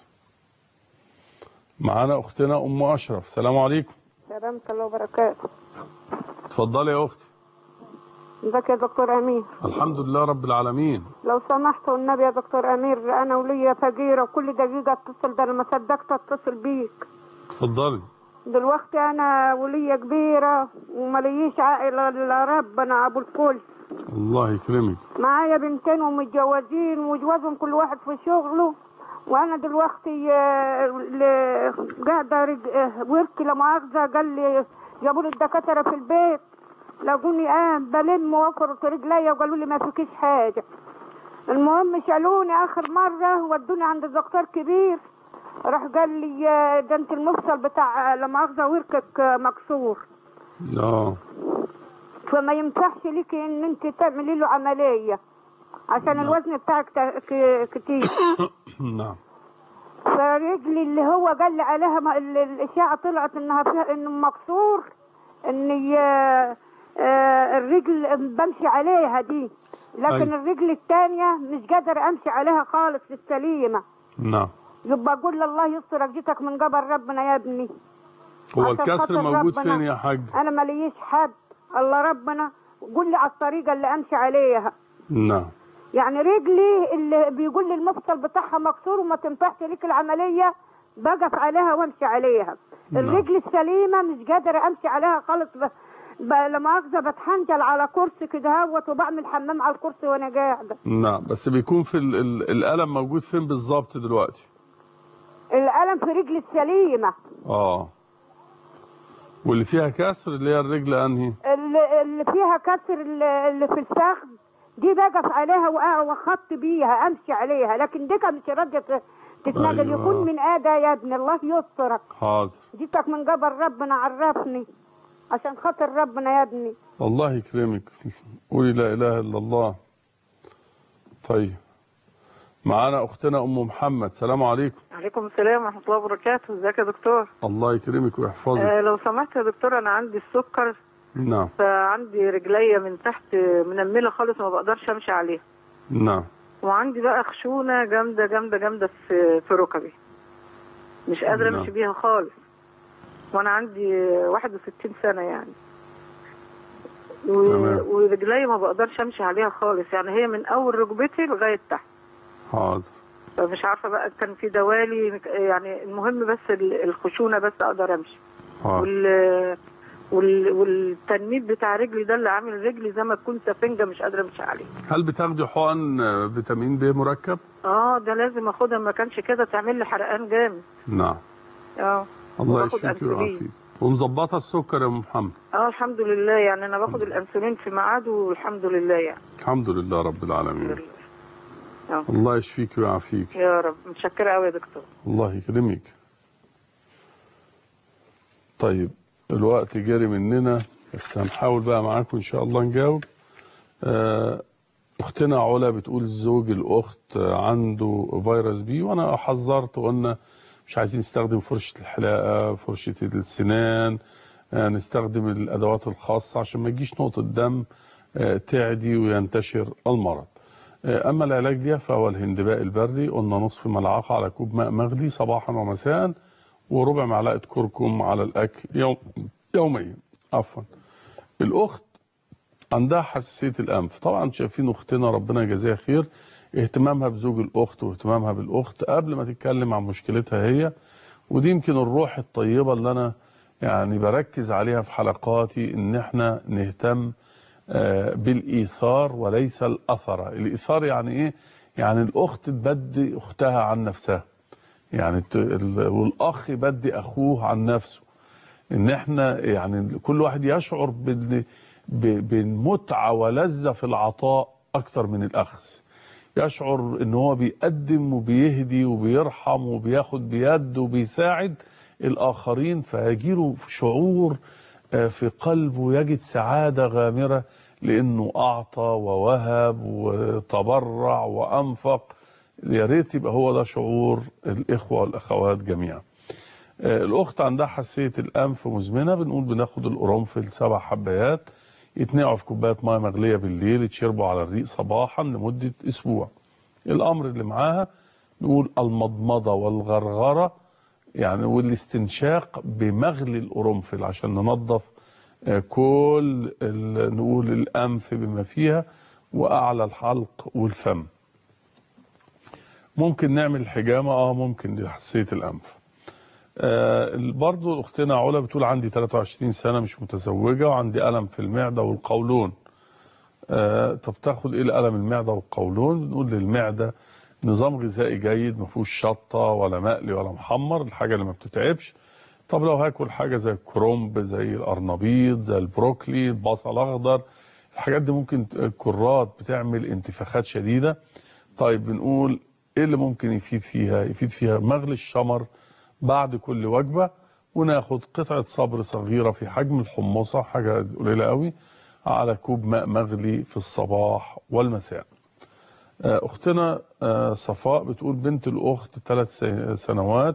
معانا اختنا ام اشرف السلام عليكم سلامة الله وبركاته اتفضلي يا اختي ازيك يا دكتور امير الحمد لله رب العالمين لو سمحت والنبي يا دكتور امير انا وليا فقيره وكل دقيقه اتصل ده انا ما صدقت اتصل بيك اتفضلي دلوقتي انا وليا كبيره ومليش عائله الا ربنا ابو الكل الله يكرمك معايا بنتين ومتجوزين وجوازهم كل واحد في شغله وانا دلوقتي آه، ل- قاعده رج... آه، وركي لا مؤاخذه قال لي جابوا لي الدكاتره في البيت لقوني قام بلم وفرت رجليا وقالوا لي ما فيكيش حاجه المهم شالوني اخر مره ودوني عند دكتور كبير راح قال لي آه، ده انت المفصل بتاع لا مؤاخذه وركك آه، مكسور اه فما ينفعش ليكي ان انت تعملي له عمليه عشان الوزن بتاعك تا- ك- كتير نعم فرجلي اللي هو قال لي عليها ما- ال- الاشاعه طلعت انها فيها انه مكسور ان آه، آه، الرجل بمشي عليها دي لكن أيوة. الرجل الثانيه مش قادر امشي عليها خالص السليمه نعم يبقى اقول الله يستر جيتك من قبل ربنا يا ابني هو عشان الكسر خاطر موجود ربنا. فين يا حاج انا ماليش حد الله ربنا قول لي على الطريقه اللي امشي عليها نعم يعني رجلي اللي بيقول لي المفصل بتاعها مكسور وما تنفعش ليك العمليه بقف عليها وامشي عليها نعم. الرجل السليمه مش قادره امشي عليها خالص ب... ب... لا مؤاخذه بتحنجل على كرسي كده هوت وبعمل حمام على الكرسي وانا قاعده نعم بس بيكون في ال- ال- الألم موجود فين بالظبط دلوقتي الالم في رجلي السليمه اه واللي فيها كسر اللي هي الرجل انهي اللي, اللي فيها كسر اللي اللي في الفخذ دي بقف عليها وأ- واخط بيها امشي عليها لكن دي مش راضيه ت- تتنقل أيوة. يكون من ادى يا ابني الله يسترك حاضر جيتك من قبل ربنا عرفني عشان خاطر ربنا يا ابني الله يكرمك قولي لا اله الا الله طيب معانا اختنا ام محمد سلام عليكم عليكم السلام ورحمة الله وبركاته ازيك يا دكتور الله يكرمك ويحفظك آه لو سمحت يا دكتور انا عندي السكر نعم فعندي رجليا من تحت منملة خالص ما بقدرش امشي عليها نعم وعندي بقى خشونة جامدة جامدة جامدة في في ركبي مش قادرة نعم. امشي بيها خالص وانا عندي 61 سنة يعني و... تمام. ورجليا ما بقدرش امشي عليها خالص يعني هي من اول ركبتي لغاية تحت حاضر فمش عارفة بقى كان في دوالي يعني المهم بس ال- الخشونة بس اقدر امشي حاضر وال وال... والتنميل بتاع رجلي ده اللي عامل رجلي زي ما تكون سفنجة مش قادرة امشي عليه هل بتاخدي حقن آه، فيتامين ب مركب اه ده لازم اخدها ما كانش كده تعمل لي حرقان جامد نعم اه الله وباخد يشفيك أنسولين. ويعافيك ومظبطه السكر يا ام محمد اه الحمد لله يعني انا باخد الانسولين في ميعاده والحمد لله يعني الحمد لله رب العالمين آه. الله يشفيك ويعافيك يا رب متشكرة قوي يا دكتور الله يكرمك طيب الوقت جري مننا بس هنحاول بقى معاكم ان شاء الله نجاوب آه، اختنا علا بتقول زوج الاخت عنده فيروس بي وانا حذرت وقلنا مش عايزين نستخدم فرشة الحلاقة فرشة السنان آه، نستخدم الادوات الخاصة عشان ما تجيش نقطة دم آه، تعدي وينتشر المرض آه، اما العلاج ليها فهو الهندباء البري قلنا نصف ملعقة على كوب ماء مغلي صباحا ومساء وربع معلقة كركم على الاكل يوم يوميا عفوا الاخت عندها حساسية الأنف طبعا شايفين أختنا ربنا يجازيها خير اهتمامها بزوج الأخت واهتمامها بالأخت قبل ما تتكلم عن مشكلتها هي ودي يمكن الروح الطيبة اللي أنا يعني بركز عليها في حلقاتي إن إحنا نهتم آه، بالإيثار وليس الأثر الإيثار يعني إيه؟ يعني الأخت تبدي أختها عن نفسها يعني ت- ال- والأخ يبدي أخوه عن نفسه ان احنا يعني كل واحد يشعر بال- ب- بالمتعة ولذة في العطاء اكتر من الاخذ يشعر ان هو بيقدم وبيهدي وبيرحم وبياخد بيد وبيساعد الاخرين فيجيله شعور آه، في قلبه يجد سعادة غامرة لانه اعطى ووهب وتبرع وانفق يا ريت يبقى هو ده شعور الاخوة والاخوات جميعا آه، الاخت عندها حساسيه الانف مزمنه بنقول بناخد القرنفل سبع حبايات يتنقعوا في كوبايه ميه مغليه بالليل يتشربوا على الريق صباحا لمده اسبوع الامر اللي معاها نقول المضمضه والغرغره يعني والاستنشاق بمغلي القرنفل عشان ننظف آه، كل ال- نقول الانف بما فيها واعلى الحلق والفم ممكن نعمل حجامه اه ممكن لحساسيه الانف آه، برضو اختنا علا بتقول عندي 23 سنة مش متزوجة وعندي ألم في المعدة والقولون آه، طب تاخد ايه الألم المعدة والقولون بنقول للمعدة نظام غذائي جيد ما فيهوش شطة ولا مقلي ولا محمر الحاجة اللي ما بتتعبش طب لو هاكل حاجة زي الكرنب زي القرنبيط زي البروكلي البصل الأخضر الحاجات دي ممكن ت- الكرات بتعمل انتفاخات شديدة طيب بنقول ايه اللي ممكن يفيد فيها يفيد فيها مغلي الشمر بعد كل وجبة وناخد قطعة صبر صغيرة في حجم الحمصة حاجة قليلة قوي على كوب ماء مغلي في الصباح والمساء آه، أختنا آه، صفاء بتقول بنت الأخت ثلاث سي- سنوات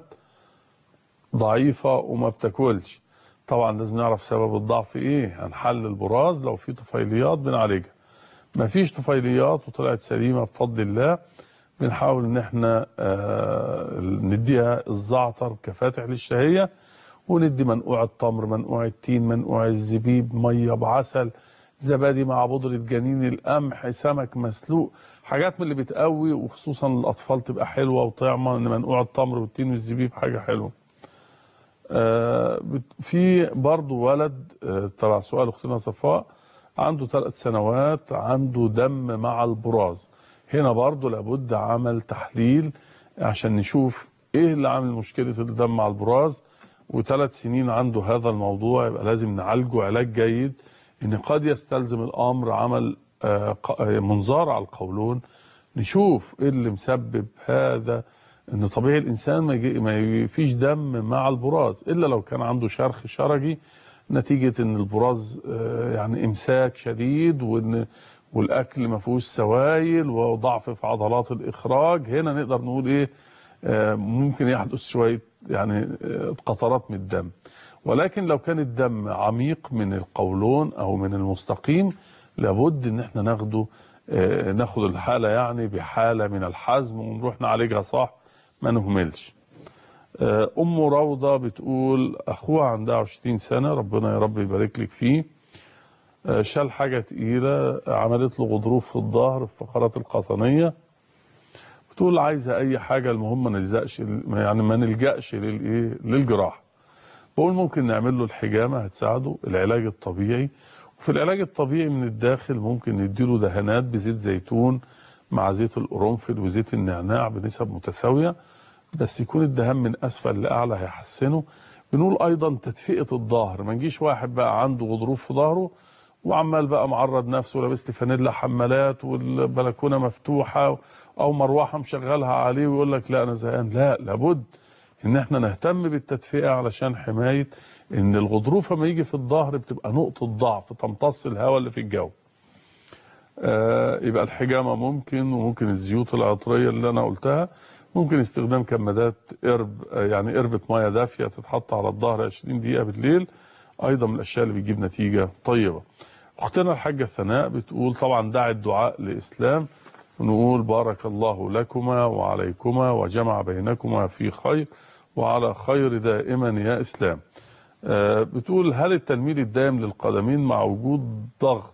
ضعيفة وما بتاكلش طبعا لازم نعرف سبب الضعف ايه هنحل البراز لو في طفيليات بنعالجها ما فيش طفيليات وطلعت سليمة بفضل الله بنحاول ان احنا آه، نديها الزعتر كفاتح للشهية وندي منقوع التمر منقوع التين منقوع الزبيب مية بعسل زبادي مع بودرة جنين القمح سمك مسلوق حاجات من اللي بتقوي وخصوصا الاطفال تبقى حلوة وطعمة ان منقوع التمر والتين والزبيب حاجة حلوة آه، بت- في برضو ولد آه، تبع سؤال اختنا صفاء عنده ثلاث سنوات عنده دم مع البراز هنا برضو لابد عمل تحليل عشان نشوف ايه اللي عامل مشكلة الدم مع البراز وثلاث سنين عنده هذا الموضوع يبقى لازم نعالجه علاج جيد ان قد يستلزم الامر عمل آه، ق- آه، منظار على القولون نشوف ايه اللي مسبب هذا ان طبيعي الانسان ما يجي ما فيش دم مع البراز الا لو كان عنده شرخ شرجي نتيجة ان البراز آه، يعني امساك شديد وان والاكل ما فيهوش سوائل وضعف في عضلات الاخراج هنا نقدر نقول ايه آه، ممكن يحدث شوية يعني آه، قطرات من الدم ولكن لو كان الدم عميق من القولون او من المستقيم لابد ان احنا ناخده آه، ناخد الحالة يعني بحالة من الحزم ونروح نعالجها صح ما نهملش آه، ام روضة بتقول اخوها عندها 20 سنة ربنا يا رب يبارك لك فيه آه، شال حاجة تقيلة عملت له غضروف في الظهر في الفقرات القطنية بتقول عايزة اي حاجة المهم ما نلزقش يعني ما نلجأش للايه للجراحة بقول ممكن نعمل له الحجامة هتساعده العلاج الطبيعي وفي العلاج الطبيعي من الداخل ممكن نديله دهانات بزيت زيتون مع زيت القرنفل وزيت النعناع بنسب متساوية بس يكون الدهان من اسفل لاعلى هيحسنه بنقول ايضا تدفئة الظهر ما نجيش واحد بقى عنده غضروف في ظهره وعمال بقى معرض نفسه لابس لي فانيلا حمالات والبلكونه مفتوحه او مروحه مشغلها عليه ويقول لك لا انا زهقان لا لابد ان احنا نهتم بالتدفئه علشان حمايه ان الغضروف لما يجي في الظهر بتبقى نقطة ضعف تمتص الهواء اللي في الجو آه، يبقى الحجامة ممكن وممكن الزيوت العطرية اللي انا قلتها ممكن استخدام كمادات قرب آه، يعني قربة مية دافية تتحط على الظهر 20 دقيقة بالليل ايضا من الاشياء اللي بتجيب نتيجة طيبة اختنا الحاجة ثناء بتقول طبعا دع الدعاء لإسلام ونقول بارك الله لكما وعليكما وجمع بينكما في خير وعلى خير دائما يا إسلام آه، بتقول هل التنميل الدائم للقدمين مع وجود ضغط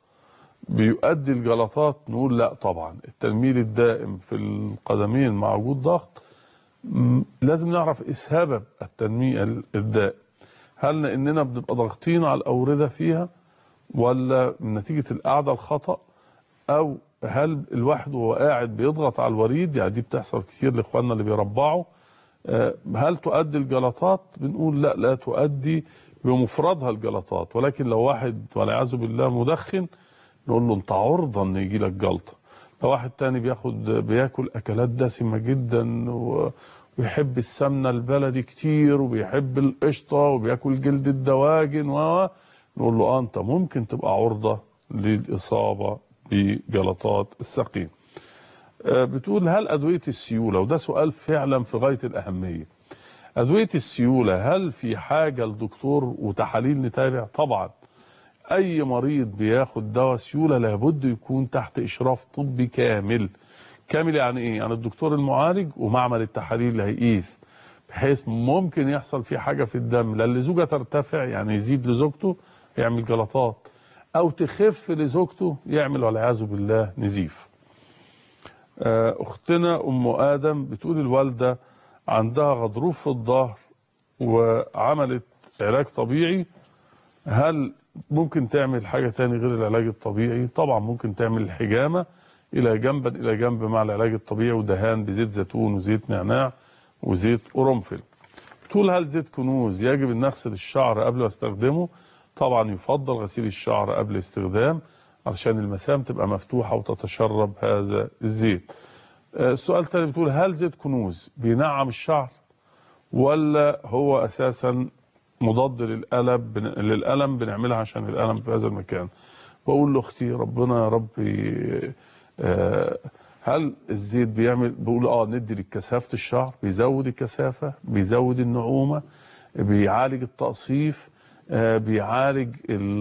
بيؤدي الجلطات نقول لا طبعا التنميل الدائم في القدمين مع وجود ضغط م، لازم نعرف ايه سبب التنميل الدائم هل اننا بنبقى ضاغطين على الاورده فيها ولا من نتيجه القعده الخطا او هل الواحد وهو قاعد بيضغط على الوريد يعني دي بتحصل كتير لاخواننا اللي بيربعوا آه، هل تؤدي الجلطات بنقول لا لا تؤدي بمفردها الجلطات ولكن لو واحد والعياذ بالله مدخن نقول له انت عرضة ان يجي لك جلطة لو واحد تاني بياخد بياكل اكلات دسمة جدا و- ويحب السمنة البلدي كتير وبيحب القشطة وبياكل جلد الدواجن و نقول له اه انت ممكن تبقى عرضة للإصابة بجلطات السقيم آه، بتقول هل أدوية السيولة وده سؤال فعلا في غاية الأهمية أدوية السيولة هل في حاجة لدكتور وتحاليل نتابع طبعا أي مريض بياخد دواء سيولة لابد يكون تحت إشراف طبي كامل كامل يعني إيه؟ يعني الدكتور المعالج ومعمل التحاليل اللي هيقيس بحيث ممكن يحصل في حاجة في الدم لا اللزوجة ترتفع يعني يزيد لزوجته يعمل جلطات أو تخف لزوجته يعمل والعياذ بالله نزيف آه، أختنا أم آدم بتقول الوالدة عندها غضروف في الظهر وعملت علاج طبيعي هل ممكن تعمل حاجة تاني غير العلاج الطبيعي طبعا ممكن تعمل الحجامة إلى جنبا إلى جنب مع العلاج الطبيعي ودهان بزيت زيتون وزيت نعناع وزيت قرنفل طول هل زيت كنوز يجب أن نغسل الشعر قبل ما استخدمه طبعا يفضل غسيل الشعر قبل استخدام علشان المسام تبقى مفتوحة وتتشرب هذا الزيت آه، السؤال الثاني بتقول هل زيت كنوز بينعم الشعر ولا هو أساسا مضاد للألم بن... للألم بنعملها عشان الألم في هذا المكان بقول لاختي ربنا يا رب ي- آه، هل الزيت بيعمل بقول اه ندي لكثافة الشعر بيزود الكثافة بيزود النعومة بيعالج التقصيف آه، بيعالج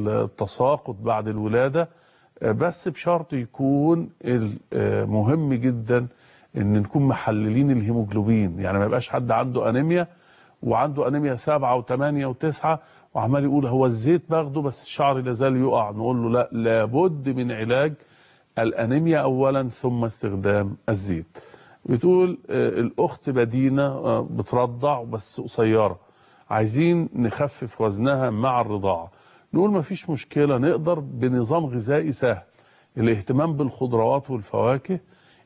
التساقط بعد الولادة آه، بس بشرط يكون ال- آه، مهم جدا ان نكون محللين الهيموجلوبين يعني ما يبقاش حد عنده انيميا وعنده انيميا سبعة وثمانية وتسعة وعمال يقول هو الزيت باخده بس الشعر لازال يقع نقول له لا لابد من علاج الانيميا اولا ثم استخدام الزيت بتقول آه، الاخت بدينة آه، بترضع بس قصيرة عايزين نخفف وزنها مع الرضاعة نقول ما فيش مشكلة نقدر بنظام غذائي سهل الاهتمام بالخضروات والفواكه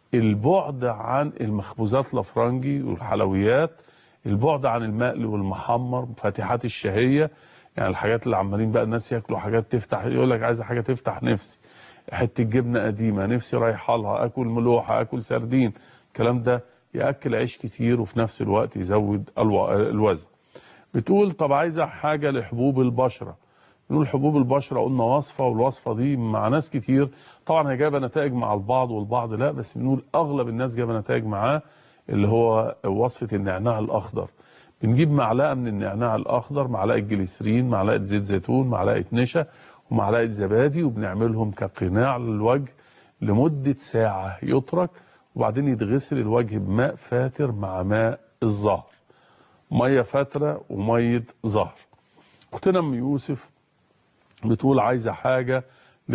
البعد عن المخبوزات الافرنجي والحلويات البعد عن المقلي والمحمر فاتحات الشهية يعني الحاجات اللي عمالين بقى الناس ياكلوا حاجات تفتح يقول لك عايز حاجة تفتح نفسي حتة جبنة قديمة نفسي رايحة لها اكل ملوحة اكل سردين الكلام ده ياكل عيش كتير وفي نفس الوقت يزود الو- الوزن بتقول طب عايزة حاجة لحبوب البشرة نقول حبوب البشرة قلنا وصفة والوصفة دي مع ناس كتير طبعا هي جايبة نتائج مع البعض والبعض لا بس بنقول أغلب الناس جايبة نتائج معاه اللي هو وصفة النعناع الأخضر بنجيب معلقة من النعناع الأخضر معلقة جليسرين معلقة زيت زيتون معلقة نشا ومعلقة زبادي وبنعملهم كقناع للوجه لمدة ساعة يترك وبعدين يتغسل الوجه بماء فاتر مع ماء الزهر مية فاترة ومية زهر اختنا ام يوسف بتقول عايزة حاجة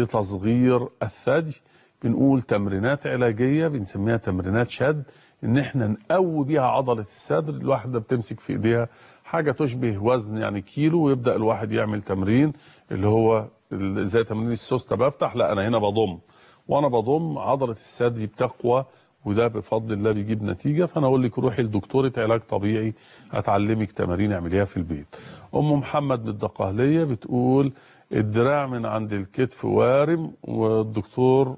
لتصغير الثدي بنقول تمرينات علاجية بنسميها تمرينات شد ان احنا نقوي بيها عضلة الصدر الواحدة بتمسك في ايديها حاجة تشبه وزن يعني كيلو ويبدأ الواحد يعمل تمرين اللي هو ال- زي تمرين السوستة بفتح لا انا هنا بضم وانا بضم عضلة الثدي بتقوى وده بفضل الله بيجيب نتيجة فانا اقول لك روحي لدكتورة علاج طبيعي هتعلمك تمارين اعمليها في البيت ام محمد بالدقهلية بتقول الدراع من عند الكتف وارم والدكتور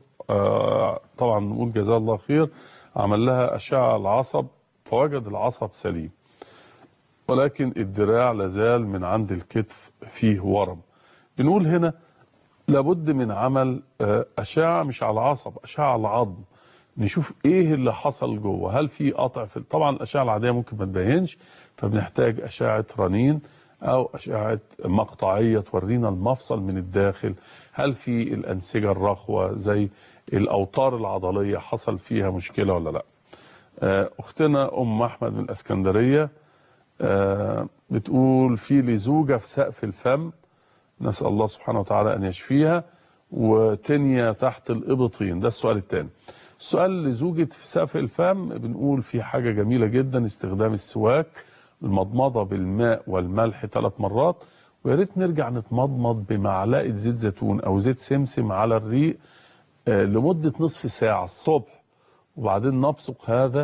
آه، طبعا نقول جزاه الله خير عمل لها أشعة العصب فوجد العصب سليم ولكن الدراع لازال من عند الكتف فيه ورم بنقول هنا لابد من عمل آه، أشعة مش على العصب أشعة على العظم نشوف ايه اللي حصل جوه هل في قطع في طبعا الاشعه العاديه ممكن ما تبينش فبنحتاج اشعه رنين او اشعه مقطعيه تورينا المفصل من الداخل هل في الانسجه الرخوه زي الاوتار العضليه حصل فيها مشكله ولا لا آه، اختنا ام احمد من الاسكندريه آه، بتقول في لي زوجه في سقف الفم نسال الله سبحانه وتعالى ان يشفيها وتنية تحت الابطين ده السؤال الثاني السؤال لزوجة في سقف الفم بنقول في حاجة جميلة جدا استخدام السواك المضمضة بالماء والملح ثلاث مرات ويا ريت نرجع نتمضمض بمعلقة زيت زيتون أو زيت سمسم على الريق آه، لمدة نصف ساعة الصبح وبعدين نبصق هذا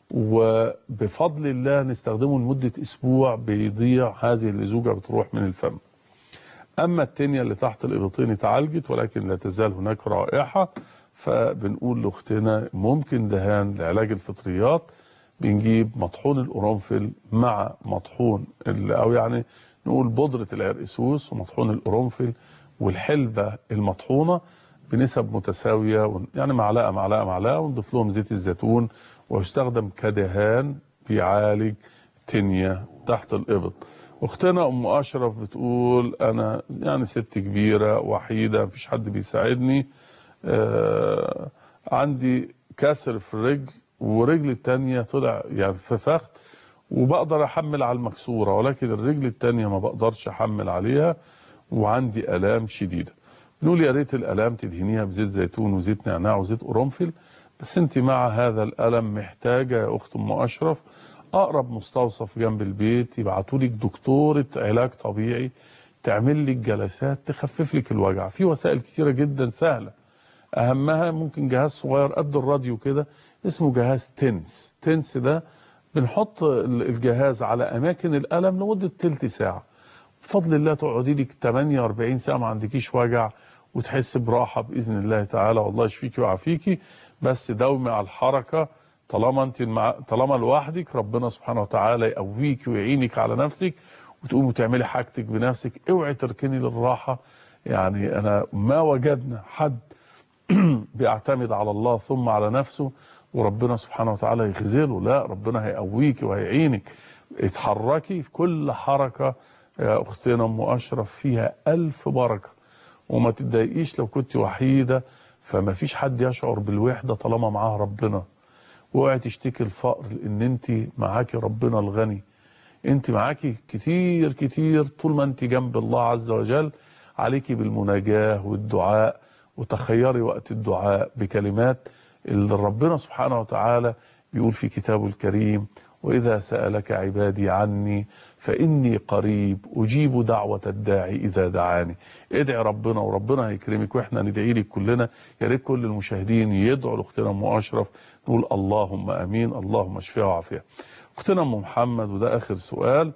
وبفضل الله نستخدمه لمدة أسبوع بيضيع هذه اللزوجة بتروح من الفم أما التانية اللي تحت الإبطين اتعالجت ولكن لا تزال هناك رائحة فبنقول لاختنا ممكن دهان لعلاج الفطريات بنجيب مطحون القرنفل مع مطحون ال- او يعني نقول بودرة العرقسوس ومطحون القرنفل والحلبة المطحونة بنسب متساوية ون- يعني معلقة معلقة معلقة ونضيف لهم زيت الزيتون ويستخدم كدهان بيعالج تنية تحت الإبط اختنا ام اشرف بتقول انا يعني ست كبيره وحيده مفيش حد بيساعدني آه عندي كسر في الرجل ورجل التانية طلع يعني في فخذ وبقدر احمل على المكسوره ولكن الرجل التانية ما بقدرش احمل عليها وعندي الام شديده نقول يا ريت الالام تدهنيها بزيت زيتون وزيت نعناع وزيت قرنفل بس انت مع هذا الالم محتاجه يا اخت ام اشرف اقرب مستوصف جنب البيت يبعتوا لك دكتوره علاج طبيعي تعمل لك جلسات تخفف لك الوجع في وسائل كتيره جدا سهله اهمها ممكن جهاز صغير قد الراديو كده اسمه جهاز تنس تنس ده بنحط الجهاز على اماكن الالم لمده تلت ساعه بفضل الله تقعدي لك 48 ساعه ما عندكيش وجع وتحس براحه باذن الله تعالى والله يشفيكي ويعافيكي بس دومي على الحركه طالما انت مع... طالما لوحدك ربنا سبحانه وتعالى يقويك ويعينك على نفسك وتقومي تعملي حاجتك بنفسك اوعي تركني للراحه يعني انا ما وجدنا حد بيعتمد على الله ثم على نفسه وربنا سبحانه وتعالى يخذله لا ربنا هيقويك وهيعينك اتحركي في كل حركة يا أختنا أم أشرف فيها ألف بركة وما تتضايقيش لو كنت وحيدة فما فيش حد يشعر بالوحدة طالما معاه ربنا واوعي تشتكي الفقر لأن أنت معاكي ربنا الغني أنت معاكي كتير كتير طول ما أنت جنب الله عز وجل عليكي بالمناجاة والدعاء وتخيري وقت الدعاء بكلمات اللي ربنا سبحانه وتعالى بيقول في كتابه الكريم وإذا سألك عبادي عني فإني قريب أجيب دعوة الداعي إذا دعاني ادعي ربنا وربنا هيكرمك وإحنا ندعي لك كلنا يا ريت كل المشاهدين يدعوا لأختنا أم أشرف نقول اللهم أمين اللهم اشفيها وعافيها أختنا أم محمد وده آخر سؤال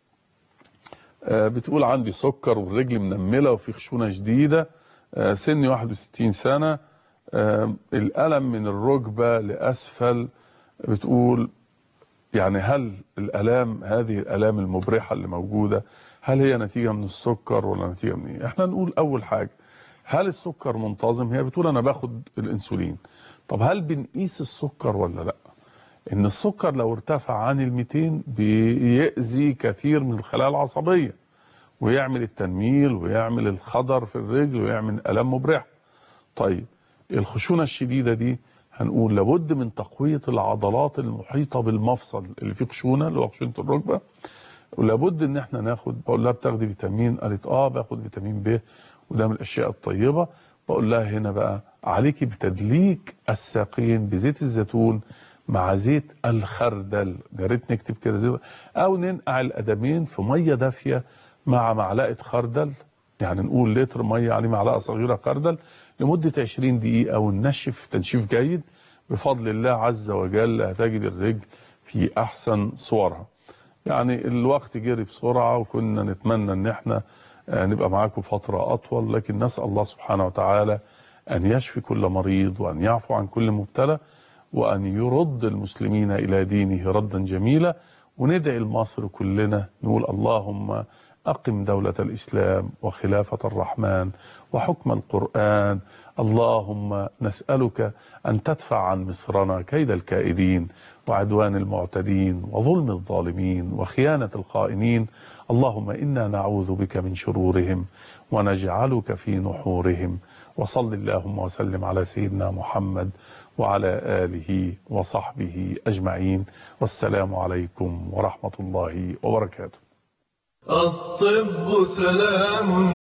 آه، بتقول عندي سكر والرجل منملة وفي خشونة شديدة آه، سني 61 سنة آه، الألم من الركبة لأسفل بتقول يعني هل الآلام هذه الآلام المبرحة اللي موجودة هل هي نتيجة من السكر ولا نتيجة من ايه احنا نقول أول حاجة هل السكر منتظم هي بتقول أنا باخد الأنسولين طب هل بنقيس السكر ولا لا ان السكر لو ارتفع عن ال 200 بيأذي كثير من الخلايا العصبية ويعمل التنميل ويعمل الخضر في الرجل ويعمل ألم مبرح طيب الخشونة الشديدة دي هنقول لابد من تقوية العضلات المحيطة بالمفصل اللي فيه خشونة اللي هو خشونة الركبة ولابد ان احنا ناخد بقول لها بتاخدي فيتامين قالت اه باخد فيتامين ب وده من الاشياء الطيبة بقول لها هنا بقى عليكي بتدليك الساقين بزيت الزيتون مع زيت الخردل يا ريت نكتب كده زيت او ننقع القدمين في ميه دافيه مع معلقه خردل يعني نقول لتر ميه عليه معلقه صغيره خردل لمده 20 دقيقه وننشف تنشيف جيد بفضل الله عز وجل هتجد الرجل في احسن صورها يعني الوقت جري بسرعه وكنا نتمنى ان احنا آه، نبقى معاكم فتره اطول لكن نسال الله سبحانه وتعالى ان يشفي كل مريض وان يعفو عن كل مبتلى وأن يرد المسلمين إلى دينه ردا جميلا وندعي لمصر كلنا نقول اللهم أقم دولة الإسلام وخلافة الرحمن وحكم القرآن اللهم نسألك أن تدفع عن مصرنا كيد الكائدين وعدوان المعتدين وظلم الظالمين وخيانة الخائنين اللهم إنا نعوذ بك من شرورهم ونجعلك في نحورهم وصل اللهم وسلم على سيدنا محمد وعلى آله وصحبه أجمعين والسلام عليكم ورحمة الله وبركاته الطب سلام